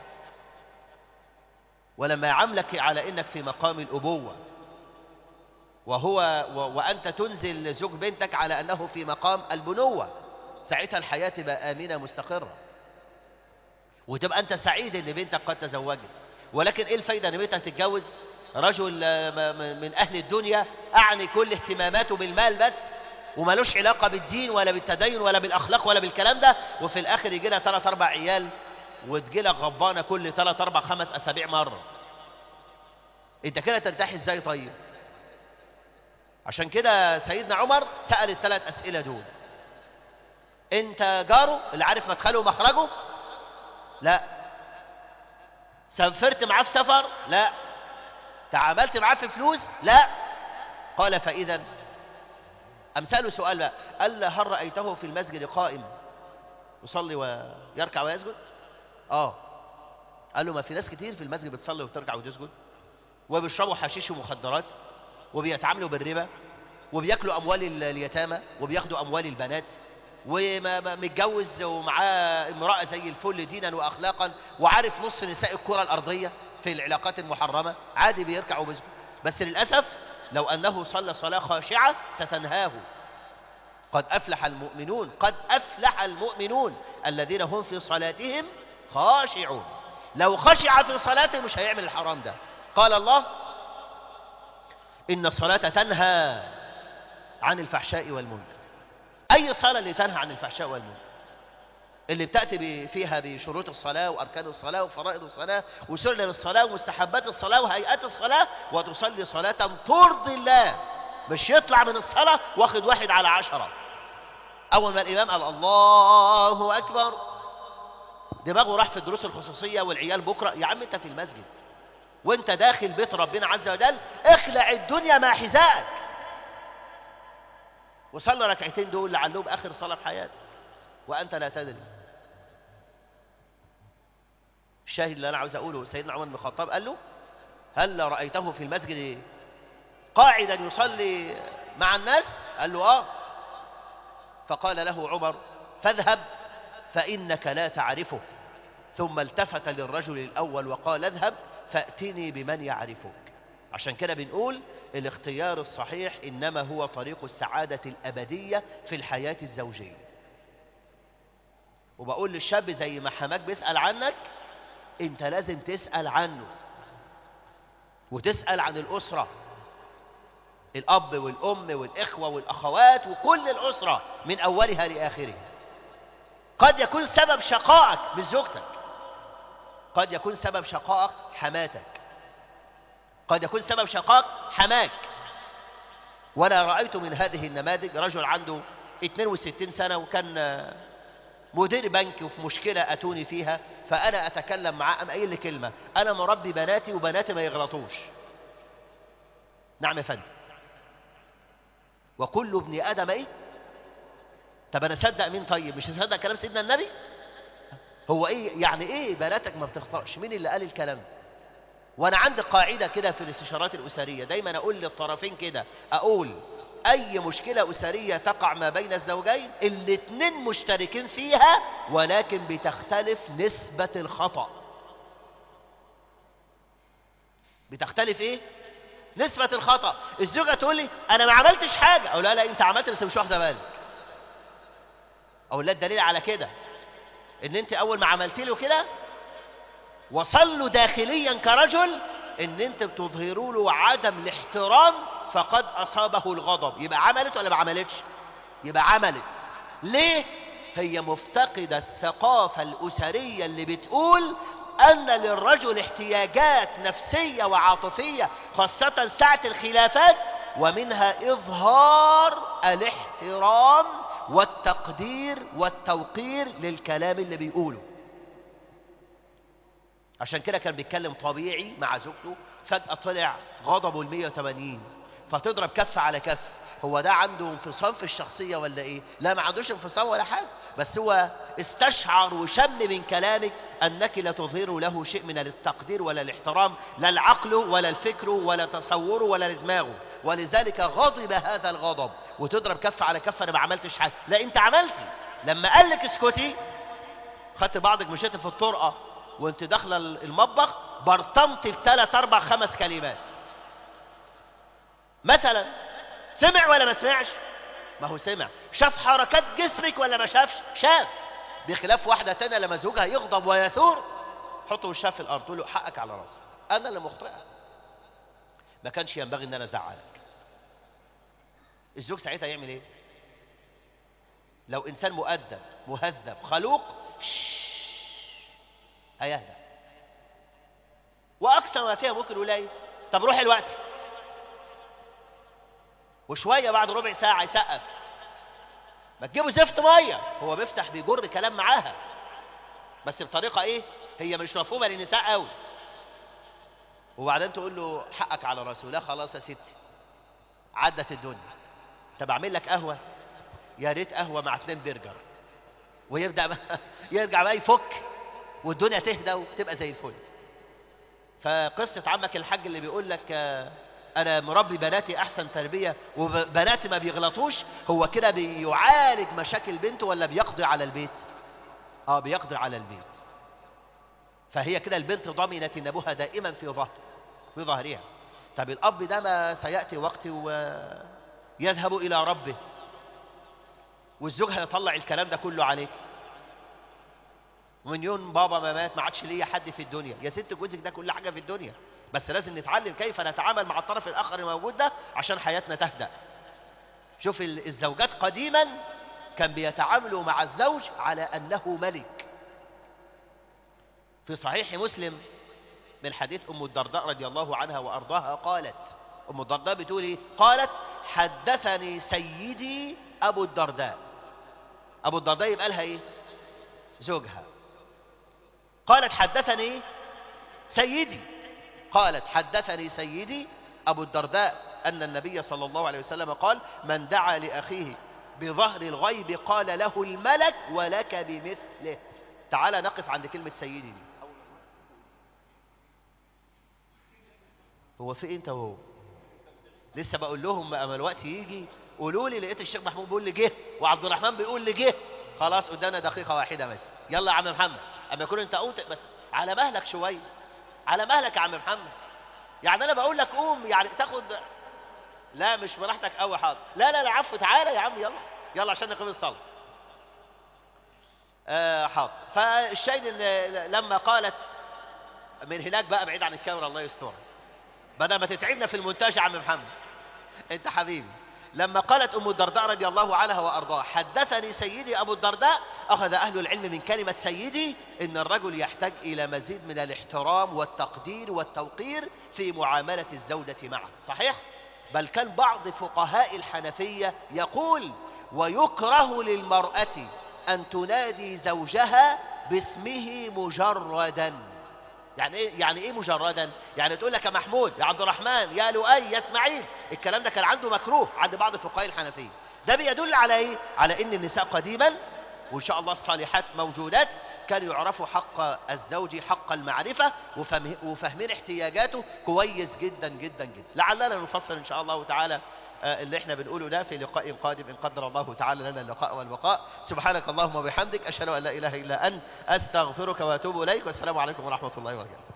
ولما يعاملك على انك في مقام الابوه وهو و... وانت تنزل زوج بنتك على انه في مقام البنوه ساعتها الحياه تبقى امنه مستقره وتبقى انت سعيد ان بنتك قد تزوجت ولكن ايه الفايده ان بنتك تتجوز رجل من اهل الدنيا اعني كل اهتماماته بالمال بس ومالوش علاقه بالدين ولا بالتدين ولا بالاخلاق ولا بالكلام ده وفي الاخر يجي لها ثلاث اربع عيال وتجيلك غضبانه كل ثلاث اربع خمس اسابيع مره انت كده ترتاح ازاي طيب عشان كده سيدنا عمر سال الثلاث اسئله دول انت جاره اللي عارف مدخله ومخرجه لا سافرت معاه في سفر لا تعاملت معاه في فلوس لا قال فاذا امثاله سؤال بقى قال هل رايته في المسجد قائم يصلي ويركع ويسجد اه قال له ما في ناس كتير في المسجد بتصلي وترجع وتسجد وبيشربوا حشيش ومخدرات وبيتعاملوا بالربا وبياكلوا اموال اليتامى وبياخدوا اموال البنات ومتجوز ومعاه امراه زي الفل دينا واخلاقا وعارف نص نساء الكره الارضيه في العلاقات المحرمه عادي بيركع وبيسجد بس للاسف لو انه صلى صلاه خاشعه ستنهاه قد افلح المؤمنون قد افلح المؤمنون الذين هم في صلاتهم خاشعون لو خشع في صلاته مش هيعمل الحرام ده قال الله إن الصلاة تنهى عن الفحشاء والمنكر أي صلاة اللي تنهى عن الفحشاء والمنكر اللي بتأتي فيها بشروط الصلاة وأركان الصلاة وفرائض الصلاة وسنن الصلاة ومستحبات الصلاة وهيئات الصلاة وتصلي صلاة ترضي الله مش يطلع من الصلاة واخد واحد على عشرة أول ما الإمام قال الله أكبر دماغه راح في الدروس الخصوصية والعيال بكرة يا عم انت في المسجد وانت داخل بيت ربنا عز وجل اخلع الدنيا مع حذائك وصلى ركعتين دول لعلهم اخر صلاة في حياتك وانت لا تدري الشاهد اللي انا عاوز اقوله سيدنا عمر بن الخطاب قال له هل رأيته في المسجد قاعدا يصلي مع الناس قال له اه فقال له عمر فاذهب فإنك لا تعرفه ثم التفت للرجل الأول وقال اذهب فأتني بمن يعرفك عشان كده بنقول الاختيار الصحيح إنما هو طريق السعادة الأبدية في الحياة الزوجية وبقول للشاب زي ما حماك بيسأل عنك انت لازم تسأل عنه وتسأل عن الأسرة الأب والأم والإخوة والأخوات وكل الأسرة من أولها لآخرها قد يكون سبب شقائك مش زوجتك قد يكون سبب شقائك حماتك قد يكون سبب شقائك حماك وانا رأيت من هذه النماذج رجل عنده 62 سنة وكان مدير بنك وفي مشكلة أتوني فيها فأنا أتكلم معاه أم قايل لي كلمة أنا مربي بناتي وبناتي ما يغلطوش نعم يا فندم وكل ابن آدم إيه طب أنا صدق مين طيب مش هصدق كلام سيدنا النبي هو إيه يعني إيه بناتك ما بتخطأش مين اللي قال الكلام وأنا عندي قاعدة كده في الاستشارات الأسرية دايما أقول للطرفين كده أقول أي مشكلة أسرية تقع ما بين الزوجين الاتنين مشتركين فيها ولكن بتختلف نسبة الخطأ بتختلف ايه نسبة الخطأ الزوجة تقول لي انا ما عملتش حاجة اقول لها لا انت عملت بس مش واخدة بالك اقول لها الدليل على كده ان انت اول ما عملت له كده وصل له داخليا كرجل ان انت بتظهروا له عدم الاحترام فقد اصابه الغضب يبقى عملت ولا ما عملتش يبقى عملت ليه هي مفتقدة الثقافة الأسرية اللي بتقول أن للرجل احتياجات نفسية وعاطفية خاصة ساعة الخلافات ومنها إظهار الاحترام والتقدير والتوقير للكلام اللي بيقوله عشان كده كان بيتكلم طبيعي مع زوجته فجأة طلع غضبه ال 180 فتضرب كف على كف هو ده عنده انفصام في الشخصية ولا ايه لا ما عندوش انفصام ولا حاجة بس هو استشعر وشم من كلامك انك لا تظهر له شيء من التقدير ولا الاحترام لا العقل ولا الفكر ولا تصوره ولا دماغه ولذلك غضب هذا الغضب وتضرب كف على كف انا ما عملتش حاجة لا انت عملتي لما قال لك اسكتي خدت بعضك مشيت في الطرقة وانت داخله المطبخ برطمت بثلاث اربع خمس كلمات مثلا سمع ولا ما سمعش ما هو سمع شاف حركات جسمك ولا ما شافش شاف بخلاف واحدة تانية لما زوجها يغضب ويثور حطه وشها في الارض تقول له حقك على راسي انا اللي مخطئه ما كانش ينبغي ان انا ازعلك الزوج ساعتها يعمل ايه لو انسان مؤدب مهذب خلوق هيهدى واقصى ما فيها ممكن يقول ايه طب روح الوقت وشويه بعد ربع ساعه يسقف ما تجيبوا زفت ميه هو بيفتح بيجر كلام معاها بس بطريقه ايه هي مش مفهومه للنساء قوي وبعدين تقول له حقك على راسه لا خلاص يا ستي عدت الدنيا طب اعمل لك قهوه يا ريت قهوه مع اتنين برجر ويبدا بقى يرجع بقى يفك والدنيا تهدى وتبقى زي الفل فقصه عمك الحاج اللي بيقول لك آه انا مربي بناتي احسن تربيه وبناتي ما بيغلطوش هو كده بيعالج مشاكل بنته ولا بيقضي على البيت اه بيقضي على البيت فهي كده البنت ضمنت ان ابوها دائما في ظهر في ظهرها طب الاب ده ما سياتي وقت ويذهب الى ربه والزوج هيطلع الكلام ده كله عليك ومن يوم بابا ما مات ما عادش ليا حد في الدنيا يا ست جوزك ده كل حاجه في الدنيا بس لازم نتعلم كيف نتعامل مع الطرف الآخر الموجود ده عشان حياتنا تهدأ شوف الزوجات قديما كان بيتعاملوا مع الزوج على أنه ملك في صحيح مسلم من حديث أم الدرداء رضي الله عنها وأرضاها قالت أم الدرداء بتقول إيه؟ قالت حدثني سيدي أبو الدرداء أبو الدرداء يبقى لها إيه زوجها قالت حدثني سيدي قالت حدثني سيدي أبو الدرداء أن النبي صلى الله عليه وسلم قال من دعا لأخيه بظهر الغيب قال له الملك ولك بمثله تعال نقف عند كلمة سيدي دي هو في انت وهو لسه بقول لهم اما الوقت يجي قولوا لي لقيت الشيخ محمود بيقول لي جه وعبد الرحمن بيقول لي جه خلاص قدامنا دقيقة واحدة بس يلا يا عم محمد اما يكون انت قمت بس على مهلك شوية على مهلك يا عم محمد يعني انا بقول لك قوم يعني تاخد لا مش براحتك قوي حاضر لا لا لا عفو تعالى يا عم يلا يلا عشان نقيم الصلاه آه حاضر فالشاهد ان لما قالت من هناك بقى بعيد عن الكاميرا الله يسترها بدل ما تتعبنا في المونتاج يا عم محمد انت حبيبي لما قالت ام الدرداء رضي الله عنها وارضاها حدثني سيدي ابو الدرداء اخذ اهل العلم من كلمه سيدي ان الرجل يحتاج الى مزيد من الاحترام والتقدير والتوقير في معامله الزوجه معه صحيح بل كان بعض فقهاء الحنفيه يقول ويكره للمراه ان تنادي زوجها باسمه مجردا يعني ايه يعني ايه مجردا يعني تقول لك يا محمود يا عبد الرحمن يا لؤي يا اسماعيل الكلام ده كان عنده مكروه عند بعض فقهاء الحنفيه ده بيدل على ايه على ان النساء قديما وان شاء الله الصالحات موجودات كانوا يعرفوا حق الزوج حق المعرفة وفهم وفاهمين احتياجاته كويس جدا جدا جدا لعلنا نفصل ان شاء الله تعالى اللي احنا بنقوله ده في لقاء قادم ان قدر الله تعالى لنا اللقاء والبقاء سبحانك اللهم وبحمدك اشهد ان لا اله الا انت استغفرك واتوب اليك والسلام عليكم ورحمه الله وبركاته